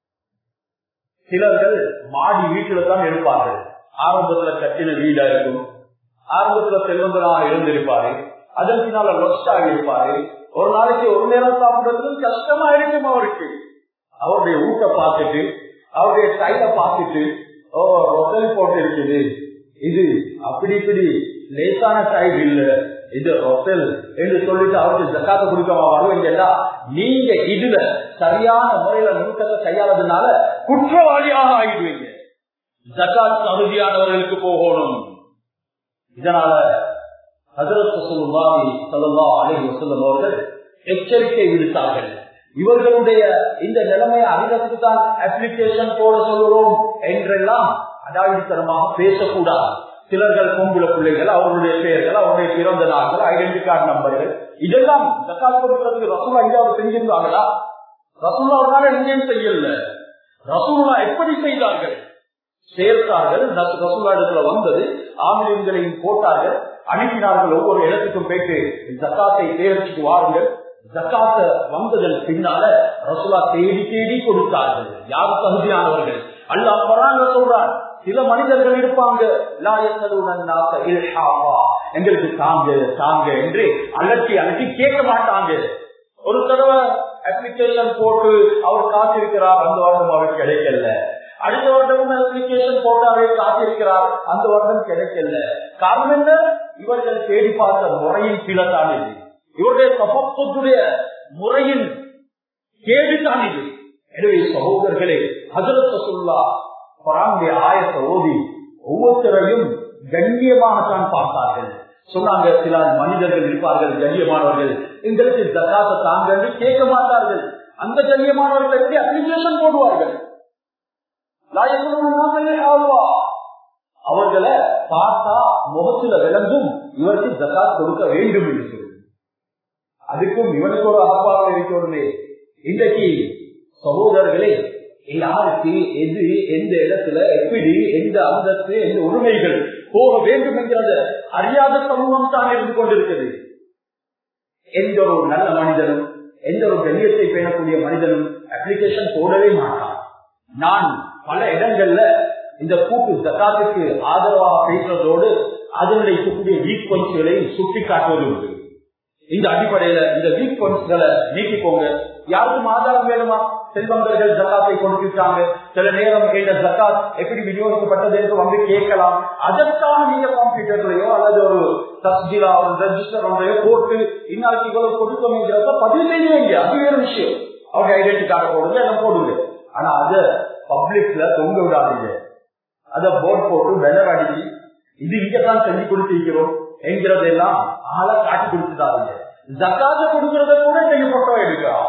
சிலர்கள் மாடி வீட்டுல தான் எடுப்பார்கள் ஆரம்பத்துல கட்டின வீடா இருக்கும் ஆரம்பத்துல செல்வந்தனாக இருந்திருப்பாரு அதன் பின்னால லொஸ்டாக இருப்பாரு ஒரு நாளைக்கு ஒரு நேரம் சாப்பிடுறதுக்கு கஷ்டமா இருக்கும் அவருக்கு அவருடைய ஊட்ட பார்த்துட்டு அவருடைய டைல பார்த்துட்டு ஓ ரொசல் போட்டு இருக்குது இது அப்படி இப்படி லேசான டைப் இல்ல இது ரொசல் என்று சொல்லிட்டு அவருக்கு ஜக்காத்த கொடுக்கவா வருவீங்கன்னா நீங்க இதுல சரியான முறையில நுணுக்கத்தை கையாளதுனால குற்றவாளியாக ஆகிடுவீங்க ஜக்காத் தகுதியானவர்களுக்கு போகணும் இதனால அவர்கள் எச்சரிக்கை விடுத்தார்கள் இவர்களுடைய இந்த நிலைமையை அறிவதற்கு தான் அப்ளிகேஷன் போட சொல்கிறோம் என்றெல்லாம் அடாவித்தனமாக பேசக்கூடாது சிலர்கள் பொம்புல பிள்ளைகள் அவர்களுடைய பெயர்கள் அவருடைய பிறந்த நாட்கள் ஐடென்டி கார்டு நம்பர்கள் இதெல்லாம் ஜக்காத் கொடுக்கிறதுக்கு ரசூலா எங்கேயாவது செஞ்சிருந்தாங்களா ரசூலா ஒரு நாள் எங்கேயும் செய்யல ரசூலா எப்படி செய்தார்கள் சேர்த்தார்கள் ரசூலா இடத்துல வந்தது ஆமிலியங்களையும் போட்டார்கள் அனுப்பினார்கள் ஒவ்வொரு இடத்துக்கும் போயிட்டு ஜக்காத்தை சேகரிச்சுட்டு வாருங்கள் ஜக்காத்த வந்ததன் பின்னால ரசூலா தேடி தேடி கொடுத்தார்கள் யார் தகுதியானவர்கள் அல்லா பராங்க சொல்றார் சில மனிதர்கள் இருப்பாங்க எங்களுக்கு தாங்க தாங்க என்று அலட்டி அலட்டி கேட்க மாட்டாங்க ஒரு தடவை அப்ளிகேஷன் போட்டு அவர் காத்திருக்கிறார் அந்த வருடம் அவருக்கு கிடைக்கல அடுத்த வருடம் அப்ளிகேஷன் போட்டு அவர் காத்திருக்கிறார் அந்த வருடம் கிடைக்கல காரணம் என்ன இவர்கள் தேடி பார்த்த முறையின் கீழத்தான் இது இவருடைய சமத்துடைய முறையின் கேடுதான் இது எனவே சகோதரர்களே ஹசரத் சொல்லா பராமுடைய ஆயத்தை ஓதி ஒவ்வொருத்தரையும் கண்ணியமாகத்தான் பார்த்தார்கள் சொன்னாங்க சில மனிதர்கள் இருப்பார்கள் கண்ணியமானவர்கள் எங்களுக்கு ஜக்காத்த தாங்க என்று கேட்க மாட்டார்கள் அந்த கண்ணியமானவர்கள் எப்படி அப்ளிகேஷன் போடுவார்கள் அவர்களை பார்த்தா முகத்துல விளங்கும் இவருக்கு ஜக்காத் கொடுக்க வேண்டும் என்று சொல்லி அதுக்கும் இவனுக்கு ஒரு அகப்பாக இருக்கணுமே இன்றைக்கு சகோதரர்களே யாருக்கு எது எந்த இடத்துல எப்படி எந்த அந்தஸ்து எந்த உரிமைகள் போக வேண்டும் என்கிறத அறியாத சமூகம் தான் இருந்து கொண்டிருக்கிறது எந்த ஒரு நல்ல மனிதனும் எந்த ஒரு கண்ணியத்தை பேணக்கூடிய மனிதனும் அப்ளிகேஷன் போடவே மாட்டான் நான் பல இடங்கள்ல இந்த கூட்டு ஜக்காத்துக்கு ஆதரவாக பேசுறதோடு அதனுடைய இருக்கக்கூடிய வீக் பாயிண்ட்ஸ்களை சுட்டி காட்டுவது உண்டு இந்த அடிப்படையில இந்த வீக் பாயிண்ட்ஸ்களை நீக்கிக்கோங்க யாருக்கும் ஆதாரம் வேணுமா செல்வந்தர்கள் ஜக்காத்தை கொடுத்துட்டாங்க சில நேரம் இந்த ஜக்காத் எப்படி விநியோகிக்கப்பட்டது என்று வந்து கேட்கலாம் அதற்காக நீங்க கம்ப்யூட்டர்லயோ அல்லது ஒரு தஸ்ஜிலா ஒரு ரெஜிஸ்டர் ஒன்றையோ போட்டு இன்னாருக்கு இவ்வளவு கொடுக்கணுங்கிறத பதிவு செய்வீங்க அது வேற விஷயம் அவங்க ஐடென்டி கார்டு போடுங்க எல்லாம் போடுங்க ஆனா அத பப்ளிக்ல தொங்க விடாதீங்க அத போர்ட் போட்டு வெள்ளர் அடிச்சு இது இங்கதான் செஞ்சு கொடுத்திருக்கிறோம் என்கிறதெல்லாம் ஆளை காட்டி கொடுத்துட்டாங்க ஜக்காத கொடுக்கறத கூட நீங்க போட்டோ எடுக்கலாம்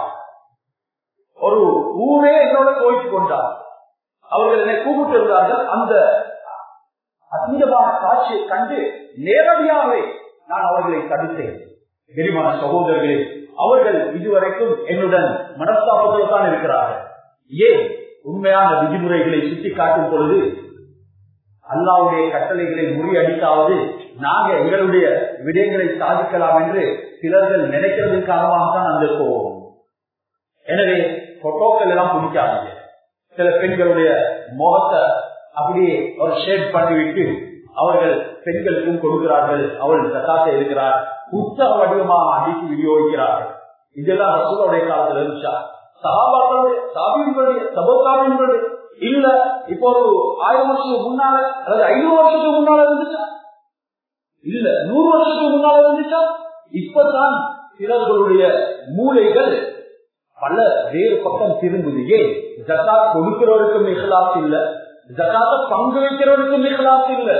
ஒரு ஊரே என்னோட கோயிச்சு கொண்டார் அவர்கள் என்னை கூப்பிட்டு இருந்தார்கள் அந்த அற்புதமான காட்சியை கண்டு நேரடியாகவே நான் அவர்களை தடுத்தேன் பெரியமான சகோதரர்களே அவர்கள் இதுவரைக்கும் என்னுடன் மனஸ்தாபத்தில் தான் இருக்கிறார்கள் ஏன் உண்மையான விதிமுறைகளை சுட்டி காட்டும் பொழுது அல்லாவுடைய கட்டளைகளை முறியடித்தாவது நாங்க எங்களுடைய விடயங்களை சாதிக்கலாம் என்று சிலர்கள் நினைக்கிறதன் காரணமாக தான் அந்த கோபம் எனவே போட்டோக்கள் எல்லாம் பிடிக்காதீங்க சில பெண்களுடைய முகத்தை அப்படியே ஒரு ஷேட் பண்ணிவிட்டு அவர்கள் பெண்களுக்கும் கொடுக்கிறார்கள் அவள் சத்தாத்தை இருக்கிறார் புத்த வடிவமாக அடித்து விநியோகிக்கிறார்கள் இதெல்லாம் ரசூலுடைய காலத்துல இருந்துச்சா சகாபாக்களுடைய சாபியங்களுடைய சபோகாபியங்களுடைய இல்ல இப்போ ஒரு ஆயிரம் வருஷத்துக்கு முன்னால அல்லது ஐநூறு வருஷத்துக்கு முன்னால இருந்துச்சா இல்ல நூறு வருஷத்துக்கு முன்னால இருந்துச்சா இப்பதான் சிலர்களுடைய மூளைகள் பல வேறு பக்கம் திரும்புது ஏன் ஜக்காத் கொடுக்கிறவருக்கும் இஹ்லாஸ் இல்ல ஜக்காத்த பங்கு வைக்கிறவருக்கும் இஹ்லாஸ் இல்ல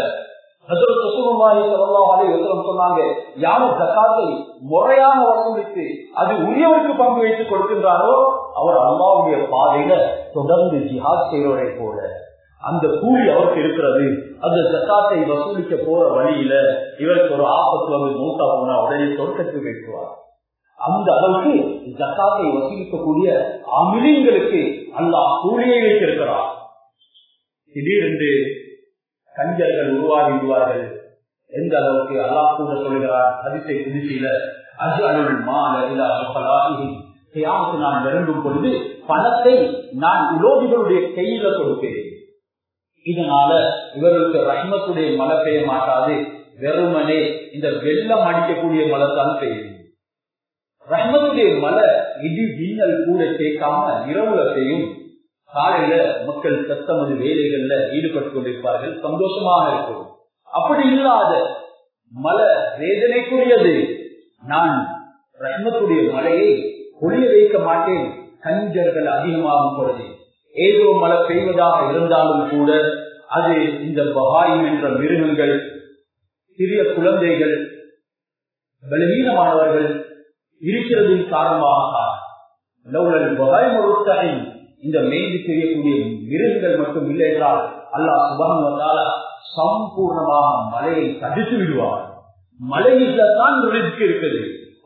சொன்னாங்க யாரும் ஜக்காத்தை முறையாக வசூலித்து அது உரியவருக்கு பங்கு வைத்து கொடுக்கின்றாரோ அவர் அல்லாவுடைய பாதையில தொடர்ந்து ஜிஹாத் செய்வரை போல அந்த கூலி அவருக்கு இருக்கிறது அந்த ஜக்காத்தை வசூலிக்க போற வழியில இவருக்கு ஒரு ஆபத்து வந்து மூத்தா போனா உடனே சொர்க்கத்துக்கு வைக்குவார் அந்த அளவுக்கு ஜக்காத்தை வசூலிக்கக்கூடிய அமிலிங்களுக்கு அல்லாஹ் கூலியை வைத்திருக்கிறார் திடீரென்று கஞ்சர்கள் உருவாகி விடுவார்கள் எந்த அளவுக்கு அல்லாஹ் கூட சொல்கிறார் அதிசை குதிசையில அது அருள் மாலாகி நான் நெருங்கும் பொழுது பணத்தை நான் உலோகிகளுடைய கையில கொடுப்பேன் இதனால இவர்களுக்கு ரஹ்மத்துடைய மழை பெய்ய மாட்டாது வெறுமனே இந்த வெள்ளம் அடிக்கக்கூடிய மழை தான் பெய்யும் ரஹ்மத்துடைய மழை இடி மின்னல் கூட சேர்க்காம இரவுல பெய்யும் காலையில மக்கள் தத்தமது வேலைகள்ல ஈடுபட்டு கொண்டிருப்பார்கள் சந்தோஷமாக இருக்கும் அப்படி இல்லாத மலை வேதனைக்குரியது நான் ரஹ்மத்துடைய மலையை ஒளிய வைக்க மாட்டேன் கஞ்சர்கள் அதிகமாகும் பொழுது ஏதோ மழை பெய்வதாக இருந்தாலும் கூட அது இந்த பகாயம் என்ற மிருகங்கள் சிறிய குழந்தைகள் பலவீனமானவர்கள் இருக்கிறதின் காரணமாக லவுலல் பகாயம் ஒரு இந்த மேய்ந்து செய்யக்கூடிய மிருகங்கள் மட்டும் இல்லை என்றால் அல்லாஹ் சுபானுவத்தால சம்பூர்ணமாக மலையை தடுத்து விடுவார் மலையில தான் ரிஸ்க் இருக்குது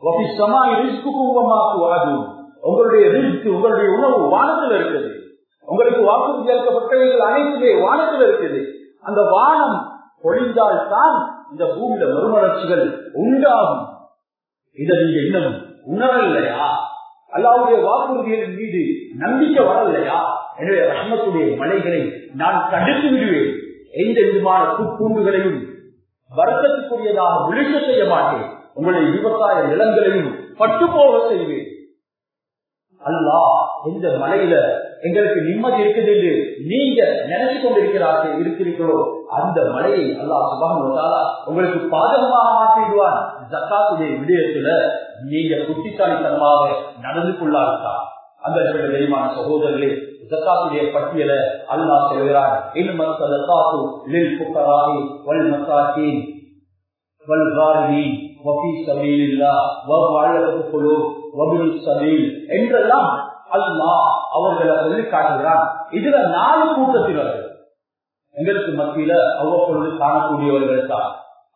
உங்களுடைய ரிஸ்க் உங்களுடைய உணவு வானத்தில் இருக்குது உங்களுக்கு வாக்குறுதி அளிக்கப்பட்டவைகள் அனைத்துமே வானத்தில் இருக்குது அந்த வானம் பொழிந்தால் தான் இந்த பூமியில மறுமலர்ச்சிகள் உண்டாகும் இதை நீங்க இன்னும் உணரலையா அல்லாவுடைய வாக்குறுதிகளின் மீது நம்பிக்கை வரலையா எனவே ரஹ்மத்துடைய மலைகளை நான் தடுத்து விடுவேன் எந்த விதமான புற்பூண்டுகளையும் வருத்தத்துக்குரியதாக விழிக்க செய்ய மாட்டேன் உங்களுடைய விவசாய நிலங்களையும் பட்டு போக செய்வேன் அல்லா எந்த மலையில எங்களுக்கு நிம்மதி இருக்குது என்று நீங்க நினைச்சு கொண்டிருக்கிறார்கள் இருக்கிறீர்களோ அந்த மலையை அல்லா சுபான் உங்களுக்கு பாதகமாக மாற்றிடுவான் ஜக்காத்துடைய விடயத்துல நீங்க புத்திசாலித்தனமாக நடந்து கொள்ளாவிட்டார் அந்த தெரியுமான சகோதரர்களே ஜக்காத்துடைய பட்டியலை அல்லா சொல்கிறார் இன்னும் சதகாத்து லில் புக்கராகி வல் மசாக்கின் வல் காரினி வபி சபீலில்லா வவாழகு குழு வபில் சபீல் என்றெல்லாம் அல்லாஹ் அவர்களை சொல்லி காட்டுகிறான் இதுல நாலு கூட்டத்தினர்கள் எங்களுக்கு மத்தியில அவ்வப்பொழுது காணக்கூடியவர்கள் தான்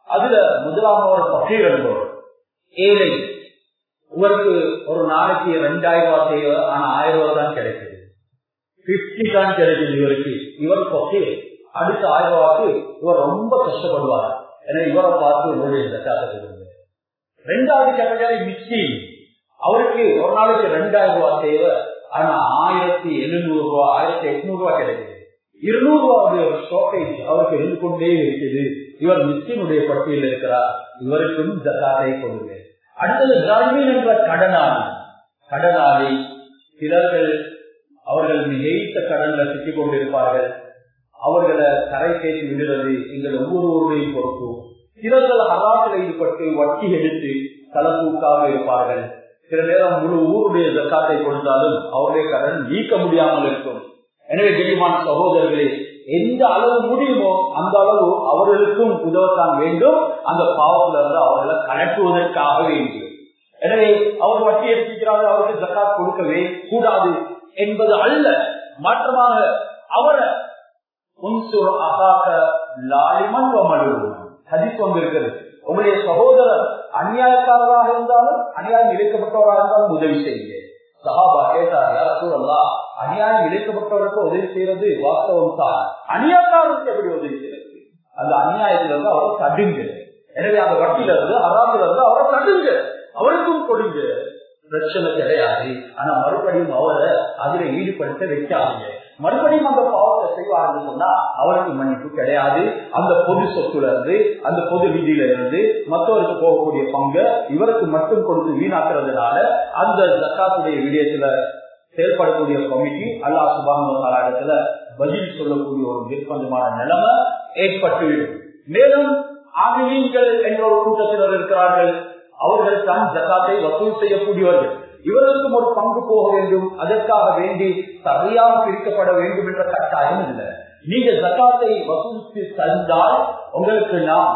அதுல முதலாவது ஒரு பக்கீர் என்பவர் ஏழை இவருக்கு ஒரு நாளைக்கு ரெண்டாயிரம் ரூபாய் தேவை ஆனா ஆயிரம் ரூபாய் தான் கிடைக்குது பிப்டி தான் கிடைக்குது இவருக்கு இவர் பக்கீர் அடுத்த ஆயிரம் ரூபாய்க்கு இவர் ரொம்ப கஷ்டப்படுவார் எனவே இவரை பார்த்து இவருடைய ஜக்காத்தை ரெண்டாவது கேட்டகாரி மிக்சி அவருக்கு ஒரு நாளைக்கு ரெண்டாயிரம் ரூபாய் தேவை ஆனா ஆயிரத்தி எழுநூறு ரூபாய் ஆயிரத்தி எட்நூறு ரூபாய் கிடைக்குது இருநூறு ரூபாய் ஒரு ஷார்டேஜ் அவருக்கு இருந்து கொண்டே இருக்குது இவர் மிஸ்கினுடைய பட்டியலில் இருக்கிறார் இவருக்கும் ஜக்காத்தை கொடுங்க அடுத்தது ஜர்மீன் என்ற கடனாளி கடனாளி சிலர்கள் அவர்கள் மிகைத்த கடன்ல சிக்கிக் கொண்டிருப்பார்கள் அவர்களை கரை சேர்த்து விடுறது எங்கள் ஒவ்வொருவருடையும் பொறுப்பு சிலர்கள் ஹராத்தில் ஈடுபட்டு வட்டி எடுத்து தலப்பூக்காக இருப்பார்கள் சில நேரம் முழு ஊருடைய ஜக்காத்தை கொடுத்தாலும் அவருடைய கடன் நீக்க முடியாமல் இருக்கும் எனவே கெளிமான சகோதரர்களே எந்த அளவு முடியுமோ அந்த அளவு அவர்களுக்கும் உதவத்தான் வேண்டும் அந்த பாவத்துல இருந்து அவர்களை கலட்டுவதற்காக வேண்டும் எனவே அவர் வட்டி எடுத்துக்கிறார்கள் அவருக்கு ஜக்காத் கொடுக்கவே கூடாது என்பது அல்ல மாற்றமாக அவரை வந்திருக்கிறது உங்களுடைய சகோதரர் அநியாயக்காரராக இருந்தாலும் அநியாயம் இழைக்கப்பட்டவராக இருந்தாலும் உதவி செய்யுங்க சஹாபா கேட்டார் யார சூழல்லா அநியாயம் இழைக்கப்பட்டவருக்கு உதவி செய்யறது வாஸ்தவம் தான் அநியாயக்காரருக்கு எப்படி உதவி செய்யறது அந்த அநியாயத்துல இருந்து அவரை தடுங்க எனவே அந்த வட்டியில இருந்து அறாமில இருந்து அவரை தடுங்க அவருக்கும் கொடுங்க பிரச்சனை கிடையாது ஆனா மறுபடியும் அவரை அதுல ஈடுபடுத்த வைக்காதீங்க மறுபடியும் அந்த பாவத்தை செய்வாருன்னு சொன்னா அவருக்கு மன்னிப்பு கிடையாது அந்த பொது சொத்துல இருந்து அந்த பொது நிதியில இருந்து மற்றவருக்கு போகக்கூடிய பங்கு இவருக்கு மட்டும் கொடுத்து வீணாக்குறதுனால அந்த ஜக்காத்துடைய விடயத்துல செயல்படக்கூடிய கமிட்டி அல்லா சுபாங்கத்துல பதில் சொல்லக்கூடிய ஒரு நிர்பந்தமான நிலைமை ஏற்பட்டுவிடும் மேலும் ஆமிலீன்கள் என்ற ஒரு கூட்டத்தினர் இருக்கிறார்கள் அவர்கள் தான் ஜக்காத்தை வசூல் செய்யக்கூடியவர்கள் இவர்களுக்கும் ஒரு பங்கு போக வேண்டும் அதற்காக வேண்டி சரியாக பிரிக்கப்பட வேண்டும் என்ற கட்டாயம் இல்லை நீங்க ஜக்காத்தை வசூலித்து தந்தால் உங்களுக்கு நாம்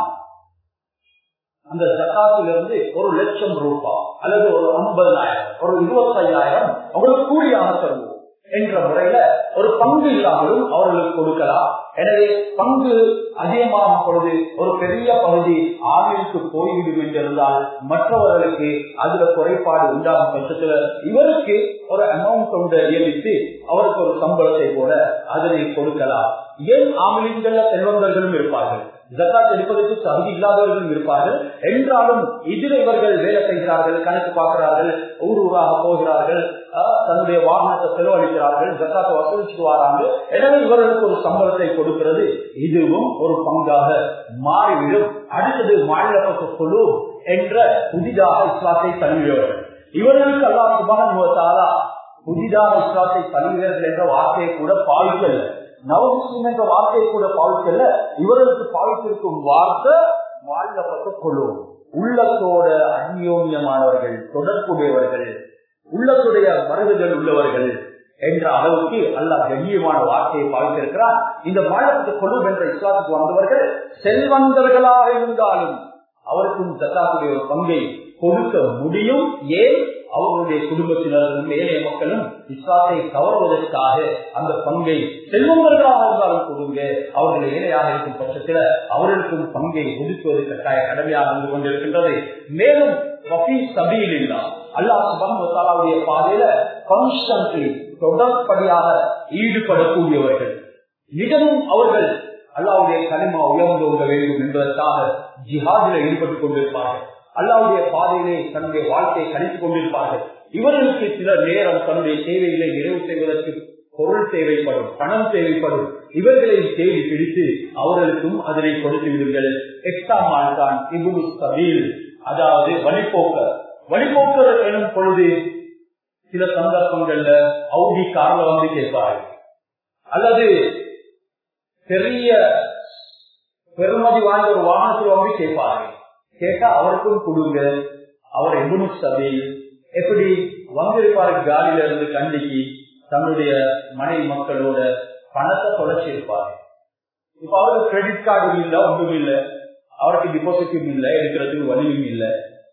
அந்த ஜக்காத்திலிருந்து ஒரு லட்சம் ரூபாய் அல்லது ஒரு ஐம்பதாயிரம் ஒரு இருபத்தையாயிரம் உங்களுக்கு கூலியாக தருவோம் என்ற முறையில ஒரு பங்கு இல்லாமலும் அவர்களுக்கு கொடுக்கலாம் எனவே பங்கு அதிகமாகும் பொழுது ஒரு பெரிய பகுதி ஆவிற்கு போய்விடும் என்றிருந்தால் மற்றவர்களுக்கு அதுல குறைபாடு உண்டாகும் பட்சத்துல இவருக்கு ஒரு அமௌண்ட் ஒன்று நியமித்து அவருக்கு ஒரு சம்பளத்தை கூட அதனை கொடுக்கலாம் ஏன் ஆமிலிங்கள்ல செல்வந்தர்களும் இருப்பார்கள் ஜக்காத் எடுப்பதற்கு தகுதி இல்லாதவர்களும் இருப்பார்கள் என்றாலும் இதில் இவர்கள் வேலை செய்கிறார்கள் கணக்கு பார்க்கிறார்கள் ஊர் ஊராக போகிறார்கள் தன்னுடைய வாகனத்தை செலவழிக்கிறார்கள் ஜக்காத்தை வசூலிச்சுட்டு வராங்க எனவே இவர்களுக்கு ஒரு சம்பளத்தை கொடுக்கிறது இதுவும் ஒரு பங்காக மாறிவிடும் அடுத்தது மாநிலப்பட்ட குழு என்ற புதிதாக இஸ்லாத்தை தழுவியவர்கள் இவர்களுக்கு அல்லா சுபான் புதிதாக இஸ்லாத்தை தழுவியவர்கள் என்ற வார்த்தையை கூட பாவிக்கல நவமுஸ்லிம் என்ற வார்த்தையை கூட பாவிக்கல இவர்களுக்கு பாவித்திருக்கும் வார்த்தை வாழ்க்கப்பட்ட குழு உள்ளத்தோட அந்யோன்யமானவர்கள் தொடர்புடையவர்கள் உள்ளத்துடைய மரபுகள் உள்ளவர்கள் என்ற அளவுக்கு அல்ல கண்ணியமான வார்த்தையை பாவித்திருக்கிறார் இந்த வாழ்க்கை குழு என்ற இஸ்லாத்துக்கு வந்தவர்கள் செல்வந்தர்களாக இருந்தாலும் அவருக்கும் ஜக்காத்துடைய ஒரு பங்கை கொடுக்க முடியும் ஏன் அவர்களுடைய குடும்பத்தினரும் ஏழை மக்களும் இஸ்லாத்தை கவர்வதற்காக அந்த பங்கை செல்வந்தர்களாக இருந்தாலும் கொடுங்க அவர்கள் ஏழையாக இருக்கும் பட்சத்தில் அவர்களுக்கும் பங்கை ஒதுக்குவது கட்டாய கடமையாக இருந்து கொண்டிருக்கின்றது மேலும் சபையில் இல்லா அல்லா சுபானுடைய பாதையில கான்ஸ்டன்ட்லி தொடர்படியாக ஈடுபடக்கூடியவர்கள் மிகவும் அவர்கள் அல்லாவுடைய கனிமா உயர்ந்தோங்க வேண்டும் என்பதற்காக ஜிஹாதில ஈடுபட்டுக் கொண்டிருப்பார்கள் அல்லாவுடைய பாதையிலே தன்னுடைய வாழ்க்கையை கணித்துக் கொண்டிருப்பார்கள் இவர்களுக்கு சில நேரம் தன்னுடைய தேவைகளை நிறைவு செய்வதற்கு பொருள் தேவைப்படும் பணம் தேவைப்படும் இவர்களை தேடி பிடித்து அவர்களுக்கும் அதனை கொடுத்து விடுங்கள் எக்ஸாம் ஆள்தான் இபுல் சபீல் அதாவது வழிபோக்கர் வழிபோக்கர் எனும் பொழுது சில சந்தர்ப்பங்கள்ல அவுடி கார்ல வந்து கேட்பார்கள் அல்லது பெரிய பெருமதி வாய்ந்த ஒரு வாகனத்தில் வந்து கேட்பார்கள் கேட்டா அவருக்கும் கொடுங்க அவர் எபுனு சபையில் எப்படி வந்திருப்பாரு காலில இருந்து கண்டிக்கு தன்னுடைய மனைவி மக்களோட பணத்தை தொலைச்சி இருப்பாரு இப்ப அவருக்கு கிரெடிட் கார்டும் இல்ல ஒன்றும் இல்ல அவருக்கு டிபாசிட்டும் இல்ல எடுக்கிறதுக்கு வழியும் இல்ல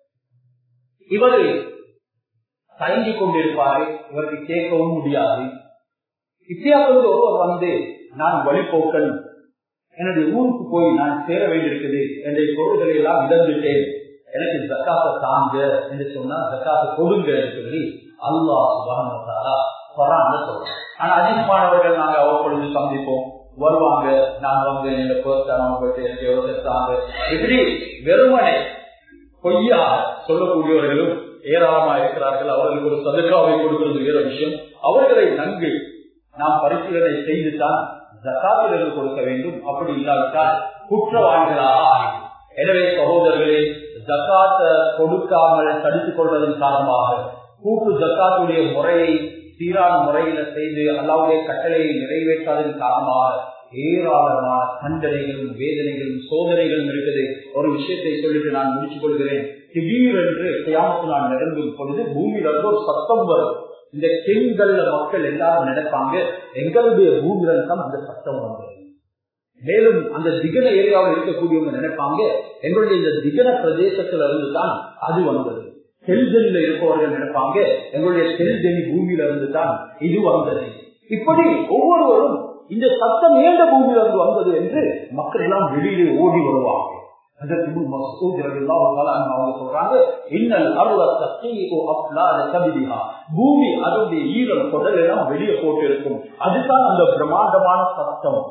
இவரு தயங்கி கொண்டிருப்பாரு இவருக்கு கேட்கவும் முடியாது இத்தியாவது ஒருவர் வந்து நான் வழிபோக்கன் என்னுடைய ஊருக்கு போய் நான் சேர வேண்டியிருக்குது என்னுடைய பொருள்களை எல்லாம் இழந்துட்டேன் எனக்கு ஜக்காத்தை தாங்க என்று சொன்னா ஜக்காத்தை கொடுங்க என்று சொல்லி அல்லாஹ் சுபானத்தாரா பரான்னு சொல்றோம் ஆனா அதிகமானவர்கள் நாங்க அவ்வப்பொழுது சந்திப்போம் வருவாங்க நாங்க வந்து எங்க போஸ்டான போயிட்டு எனக்கு எவ்வளவு தாங்க இப்படி வெறுமனை பொய்யா சொல்லக்கூடியவர்களும் ஏராளமா இருக்கிறார்கள் அவர்களுக்கு ஒரு சதுக்காவை கொடுக்கிறது வேற விஷயம் அவர்களை நன்கு நாம் பரிசீலனை செய்துதான் ஜக்காத்திலிருந்து கொடுக்க வேண்டும் அப்படி இல்லாவிட்டால் குற்றவாளிகளாக ஆகும் எனவே சகோதரர்களே ஜக்காத்த கொடுக்காமல் தடுத்துக் கொள்வதன் காரணமாக கூட்டு ஜக்காத்துடைய முறையை சீரான முறையில செய்து அல்லாவுடைய கட்டளையை நிறைவேற்றாதன் காரணமாக ஏராளமான தண்டனைகளும் வேதனைகளும் சோதனைகளும் இருக்குது ஒரு விஷயத்தை சொல்லிட்டு நான் முடிச்சுக் கொள்கிறேன் திடீரென்று கியாமத்து நான் நிரம்பும் பொழுது பூமியில இருந்து ஒரு சத்தம் வரும் இந்த பெண்கள்ல மக்கள் எல்லாரும் நினைப்பாங்க எங்களுடைய பூமியில தான் அந்த சத்தம் வந்தது மேலும் அந்த திகன ஏரியாவில் இருக்கக்கூடியவங்க நினைப்பாங்க எங்களுடைய இந்த திகன பிரதேசத்துல இருந்து தான் அது வந்தது செல்ஜனில இருப்பவர்கள் நினைப்பாங்க எங்களுடைய செல்ஜனி பூமியில இருந்து தான் இது வந்தது இப்படி ஒவ்வொருவரும் இந்த சத்தம் ஏண்ட பூமியில இருந்து வந்தது என்று மக்கள் எல்லாம் வெளியிலே ஓடி வருவாங்க பூமி அதனுடைய ஈரம் தொடர் எல்லாம் வெளியே போட்டு இருக்கும் அதுதான் அந்த பிரம்மாண்டமான சத்தம்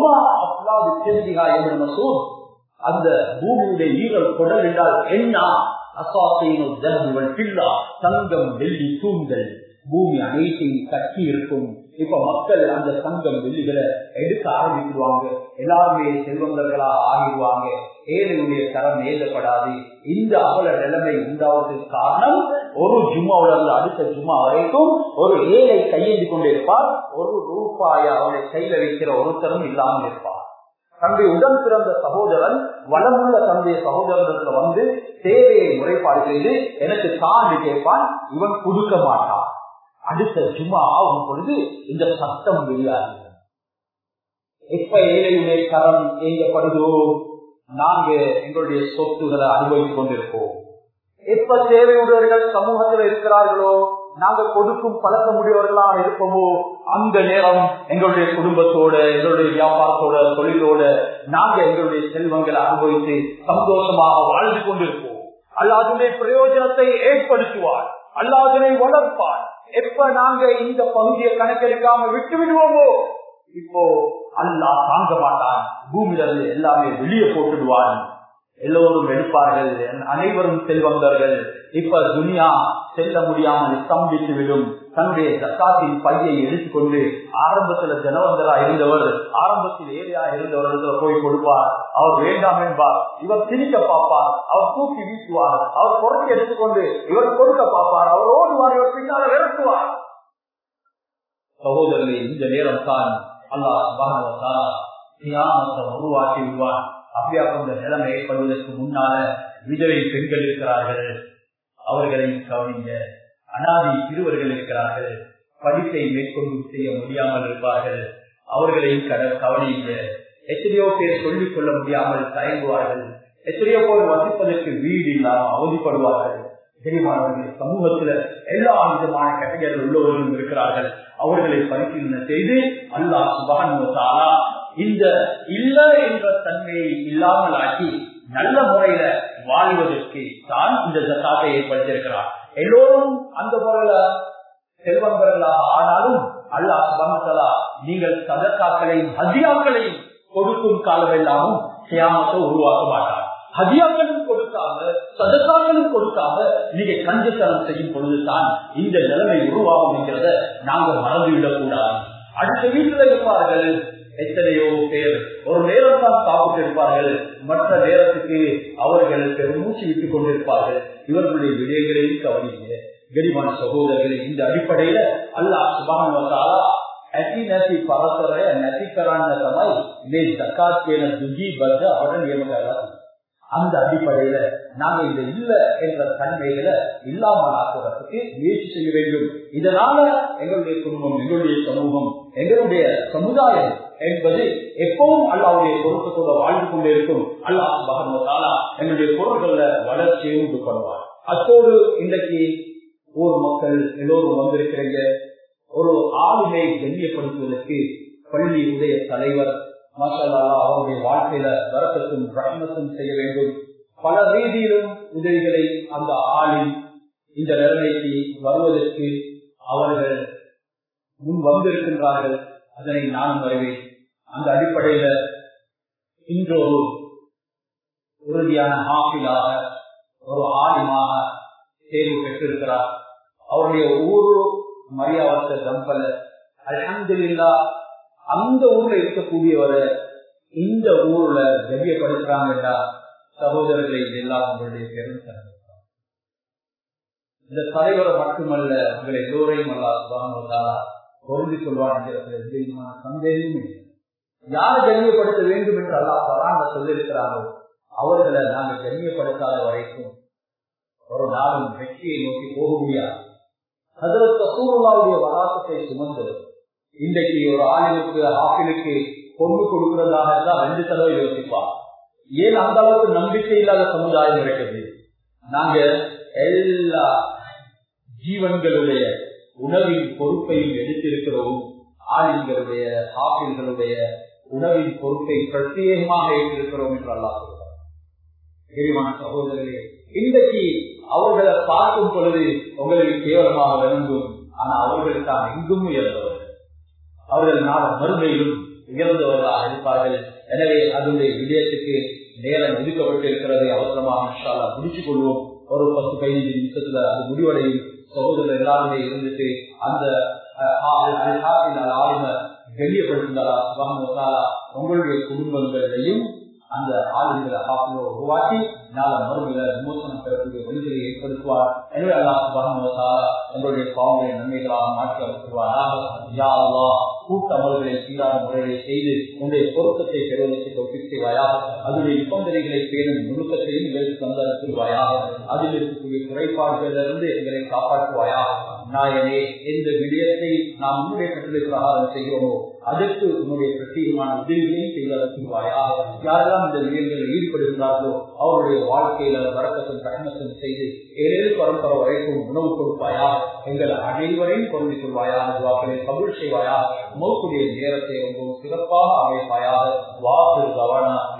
அந்த பூமியுடைய ஈரல் குடல் என்றால் என்ன தங்கம் வெள்ளி தூண்கள் பூமி அனைத்தையும் கட்டி இருக்கும் இப்ப மக்கள் அந்த தங்கம் வெள்ளிகளை எடுக்க ஆரம்பிச்சிருவாங்க எல்லாருமே செல்வந்தர்களா ஆகிடுவாங்க ஏழையுடைய தரம் ஏதப்படாது இந்த அவல நிலைமை உண்டாவதற்கு காரணம் ஒரு ஜும்மாவுல இருந்து அடுத்த ஜும்மா வரைக்கும் ஒரு ஏழை கையேந்தி கொண்டிருப்பார் ஒரு ரூபாய அவருடைய கையில வைக்கிற ஒருத்தரும் இல்லாமல் இருப்பார் தன்னுடைய உடன் பிறந்த சகோதரன் வளமுள்ள தன்னுடைய சகோதரத்துல வந்து தேவையை முறைப்பாடு செய்து எனக்கு தான் கேட்பான் இவன் கொடுக்க மாட்டான் அடுத்த ஜும்மா ஆகும் பொழுது இந்த சத்தம் வெளியாகும் எப்ப ஏழையுடைய கரம் ஏங்கப்படுதோ நாங்க எங்களுடைய சொத்துக்களை அனுபவித்துக் கொண்டிருப்போம் எப்ப தேவையுடையவர்கள் சமூகத்தில் இருக்கிறார்களோ நாங்க கொடுக்கும் பழக்க முடியவர்களாக இருப்போமோ அந்த நேரம் எங்களுடைய குடும்பத்தோட எங்களுடைய வியாபாரத்தோட தொழிலோட நாங்க எங்களுடைய செல்வங்களை அனுபவித்து சந்தோஷமாக வாழ்ந்து கொண்டிருப்போம் அல்லாதுடைய பிரயோஜனத்தை ஏற்படுத்துவார் அல்லாதனை வளர்ப்பார் எப்ப நாங்க இந்த பகுதியை கணக்கெடுக்காம விட்டு விடுவோமோ இப்போ அல்லா தாங்க மாட்டான் பூமியில இருந்து எல்லாமே வெளியே போட்டுடுவான் எல்லோரும் எடுப்பார்கள் அனைவரும் செல்வந்தர்கள் இப்ப துனியா செல்ல முடியாமல் ஸ்தம்பித்து விடும் தன்னுடைய ஜக்காத்தின் பையை எடுத்துக்கொண்டு ஆரம்பத்துல ஜனவந்தரா இருந்தவர் ஆரம்பத்தில் ஏரியா இருந்தவர் போய் கொடுப்பார் அவர் வேண்டாம் என்பார் இவர் திணிக்க பார்ப்பார் அவர் தூக்கி வீசுவார் அவர் புறத்தை எடுத்துக்கொண்டு இவர் கொடுக்க பார்ப்பார் அவர் ஓடுவார் இவர் பின்னால விரட்டுவார் சகோதரர்களே இந்த நேரம் தான் அல்லாஹ் உருவாக்கி விடுவார் அப்படியா அந்த நிலைமை ஏற்படுவதற்கு முன்னால விதவை பெண்கள் இருக்கிறார்கள் அவர்களையும் கவனிங்க அனாதி சிறுவர்கள் இருக்கிறார்கள் படிப்பை மேற்கொண்டு செய்ய முடியாமல் இருப்பார்கள் அவர்களையும் கவனிங்க எத்தனையோ பேர் சொல்லிக் கொள்ள முடியாமல் தயங்குவார்கள் எத்தனையோ பேர் வசிப்பதற்கு வீடு இல்லாமல் அவதிப்படுவார்கள் தெரியுமானவர்கள் சமூகத்துல எல்லா விதமான கட்டைகள் உள்ளவர்களும் இருக்கிறார்கள் அவர்களை பரிசீலனை செய்து அல்லாஹ் சுபான் இந்த இல்ல என்ற தன்மையை இல்லாமல் ஆக்கி நல்ல முறையில வாழ்வதற்கு தான் இந்த ஜக்காத்தை ஏற்படுத்தியிருக்கிறார் எல்லோரும் அந்த முறையில செல்வந்தர்களாக ஆனாலும் அல்லாஹ் சுபாமத்தலா நீங்கள் சதக்காக்களையும் ஹதியாக்களையும் கொடுக்கும் காலம் எல்லாமும் சியாமத்தை உருவாக்க மாட்டார் ஹதியாக்களும் கொடுக்காம சதக்காக்களும் கொடுக்காம நீங்க கஞ்சத்தனம் செய்யும் பொழுதுதான் இந்த நிலைமை உருவாகும் என்கிறத நாங்க மறந்துவிடக் கூடாது அடுத்த வீட்டுல இருப்பார்கள் எத்தனையோ பேர் ஒரு நேரம் தான் சாப்பிட்டு இருப்பார்கள் மற்ற நேரத்துக்கு அவர்கள் பெருமூச்சு விட்டுக் கொண்டிருப்பார்கள் இவர்களுடைய விடயங்களையும் கவனிங்க கரிமான சகோதரர்களை இந்த அடிப்படையில அல்லாஹ் சுபானுவத்தாலா ඇති නැති පරතරය නැති කරන්න තමයි මේ ஜக்காத் කියන දුගී බද්ද අපට නියම කරලා அந்த அடிப்படையில நாங்க இந்த இல்ல என்ற தன்மைகளை இல்லாமல் ஆக்குவதற்கு முயற்சி செய்ய வேண்டும் இதனால எங்களுடைய குடும்பம் எங்களுடைய சமூகம் எங்களுடைய சமுதாயம் என்பது எப்பவும் அல்லாவுடைய பொருத்தத்தோட வாழ்ந்து கொண்டே இருக்கும் அல்லாஹ் பகவத்தாலா எங்களுடைய பொருள்கள்ல வளர்ச்சியை உண்டு பண்ணுவார் அத்தோடு இன்றைக்கு ஊர் மக்கள் எல்லோரும் வந்திருக்கிறீங்க ஒரு ஆளுமை கண்ணியப்படுத்துவதற்கு பள்ளி உடைய தலைவர் மாஷல்லா அவருடைய வாழ்க்கையில வரக்கத்தும் ரஹமத்தும் செய்ய வேண்டும் பல ரீதியிலும் உதவிகளை அந்த ஆளின் இந்த நிலைமைக்கு வருவதற்கு அவர்கள் முன் வந்திருக்கின்றார்கள் அதனை நானும் வருவேன் அந்த அடிப்படையில இன்று ஒரு உறுதியான ஹாஃபிலாக ஒரு ஆலிமாக தேர்வு பெற்றிருக்கிறார் அவருடைய ஊரு மரியாதை தம்பல அலமதுல்லா அந்த ஊர்ல இருக்கக்கூடியவரை இந்த ஊர்ல கவியப்படுத்துறாங்கடா சகோதரர்களை இதெல்லாம் உங்களுடைய பெரும் தரம் இந்த தலைவரை மட்டுமல்ல உங்களை எல்லோரையும் அல்லா பொருந்தி கொள்வார் என்கிறது சந்தேகமும் இல்லை யார் கண்ணியப்படுத்த வேண்டும் என்று அல்லா பராங்க சொல்லியிருக்கிறாரோ அவர்களை நாங்கள் கண்ணியப்படுத்தாத வரைக்கும் ஒரு நாளும் வெற்றியை நோக்கி போக முடியாது அதற்கு சூழலாவுடைய வராசத்தை சுமந்து இன்றைக்கு ஒரு ஆளுக்கு ஆப்பிளுக்கு பொண்ணு கொடுக்கிறதாக இருந்தால் ரெண்டு தடவை யோசிப்பார் ஏன் அந்த அளவுக்கு நம்பிக்கை இல்லாத சமுதாயம் இருக்குது நாங்க எல்லா ஜீவன்களுடைய உணவின் பொறுப்பையும் எடுத்திருக்கிறோம் ஆளுங்களுடைய ஆப்பிள்களுடைய உணவின் பொறுப்பை பிரத்யேகமாக ஏற்றிருக்கிறோம் என்று அல்லா சொல்றார் சகோதரர்களே இன்றைக்கு அவர்களை பார்க்கும் பொழுது உங்களுக்கு கேவலமாக விளங்கும் ஆனா அவர்கள் தான் எங்கும் உயர்ந்தவர்கள் அவர்கள் நாள் மறுமையிலும் உயர்ந்தவர்களாக இருப்பார்கள் எனவே அதனுடைய விடயத்துக்கு நேரம் ஒதுக்கப்பட்டு இருக்கிறதை அவசரமாக முடிச்சு கொள்வோம் ஒரு பத்து பதினைஞ்சு நிமிஷத்துல அது முடிவடையும் சகோதரர் எல்லாருமே இருந்துட்டு அந்த ஆளுமை கண்ணியப்படுத்தினாரா உங்களுடைய குடும்பங்களையும் அந்த ஆளுநர்களை ஆசிரியர் உருவாக்கி நாள மறுமையில விமோசனம் பெறக்கூடிய வழிகளை ஏற்படுத்துவார் எனவே அல்லாஹ் உங்களுடைய பாவங்களை நன்மைகளாக மாற்றி அமைத்துவாரா கூட்டமல்களை சீரான முறைகளை செய்து உங்களுடைய பொருத்தத்தை பெறுவதற்கு தொகுதி செய்வாயா அதனுடைய நிபந்தனைகளை பேணும் நுணுக்கத்தையும் எங்களுக்கு தந்தரத்துவாயா அதில் இருக்கக்கூடிய குறைபாடுகளிலிருந்து எங்களை காப்பாற்றுவாயா நாயனே எந்த விடயத்தை நாம் உன்னுடைய கட்டளை பிரகாரம் செய்கிறோமோ அதற்கு உன்னுடைய பிரத்யேகமான உதவிகளையும் செய்வதற்குவாயா யாரெல்லாம் இந்த விடயங்களில் ஈடுபடுகிறார்களோ அவருடைய வாழ்க்கையில வரக்கத்தும் கட்டணத்தும் செய்து ஏழு பரம்பரை வரைக்கும் உணவு கொடுப்பாயா எங்கள் அனைவரையும் பொருந்தி கொள்வாயா வாக்களை கபுள் செய்வாயா மோக்குடைய நேரத்தை ரொம்ப சிறப்பாக அமைப்பாயா வாக்கு கவன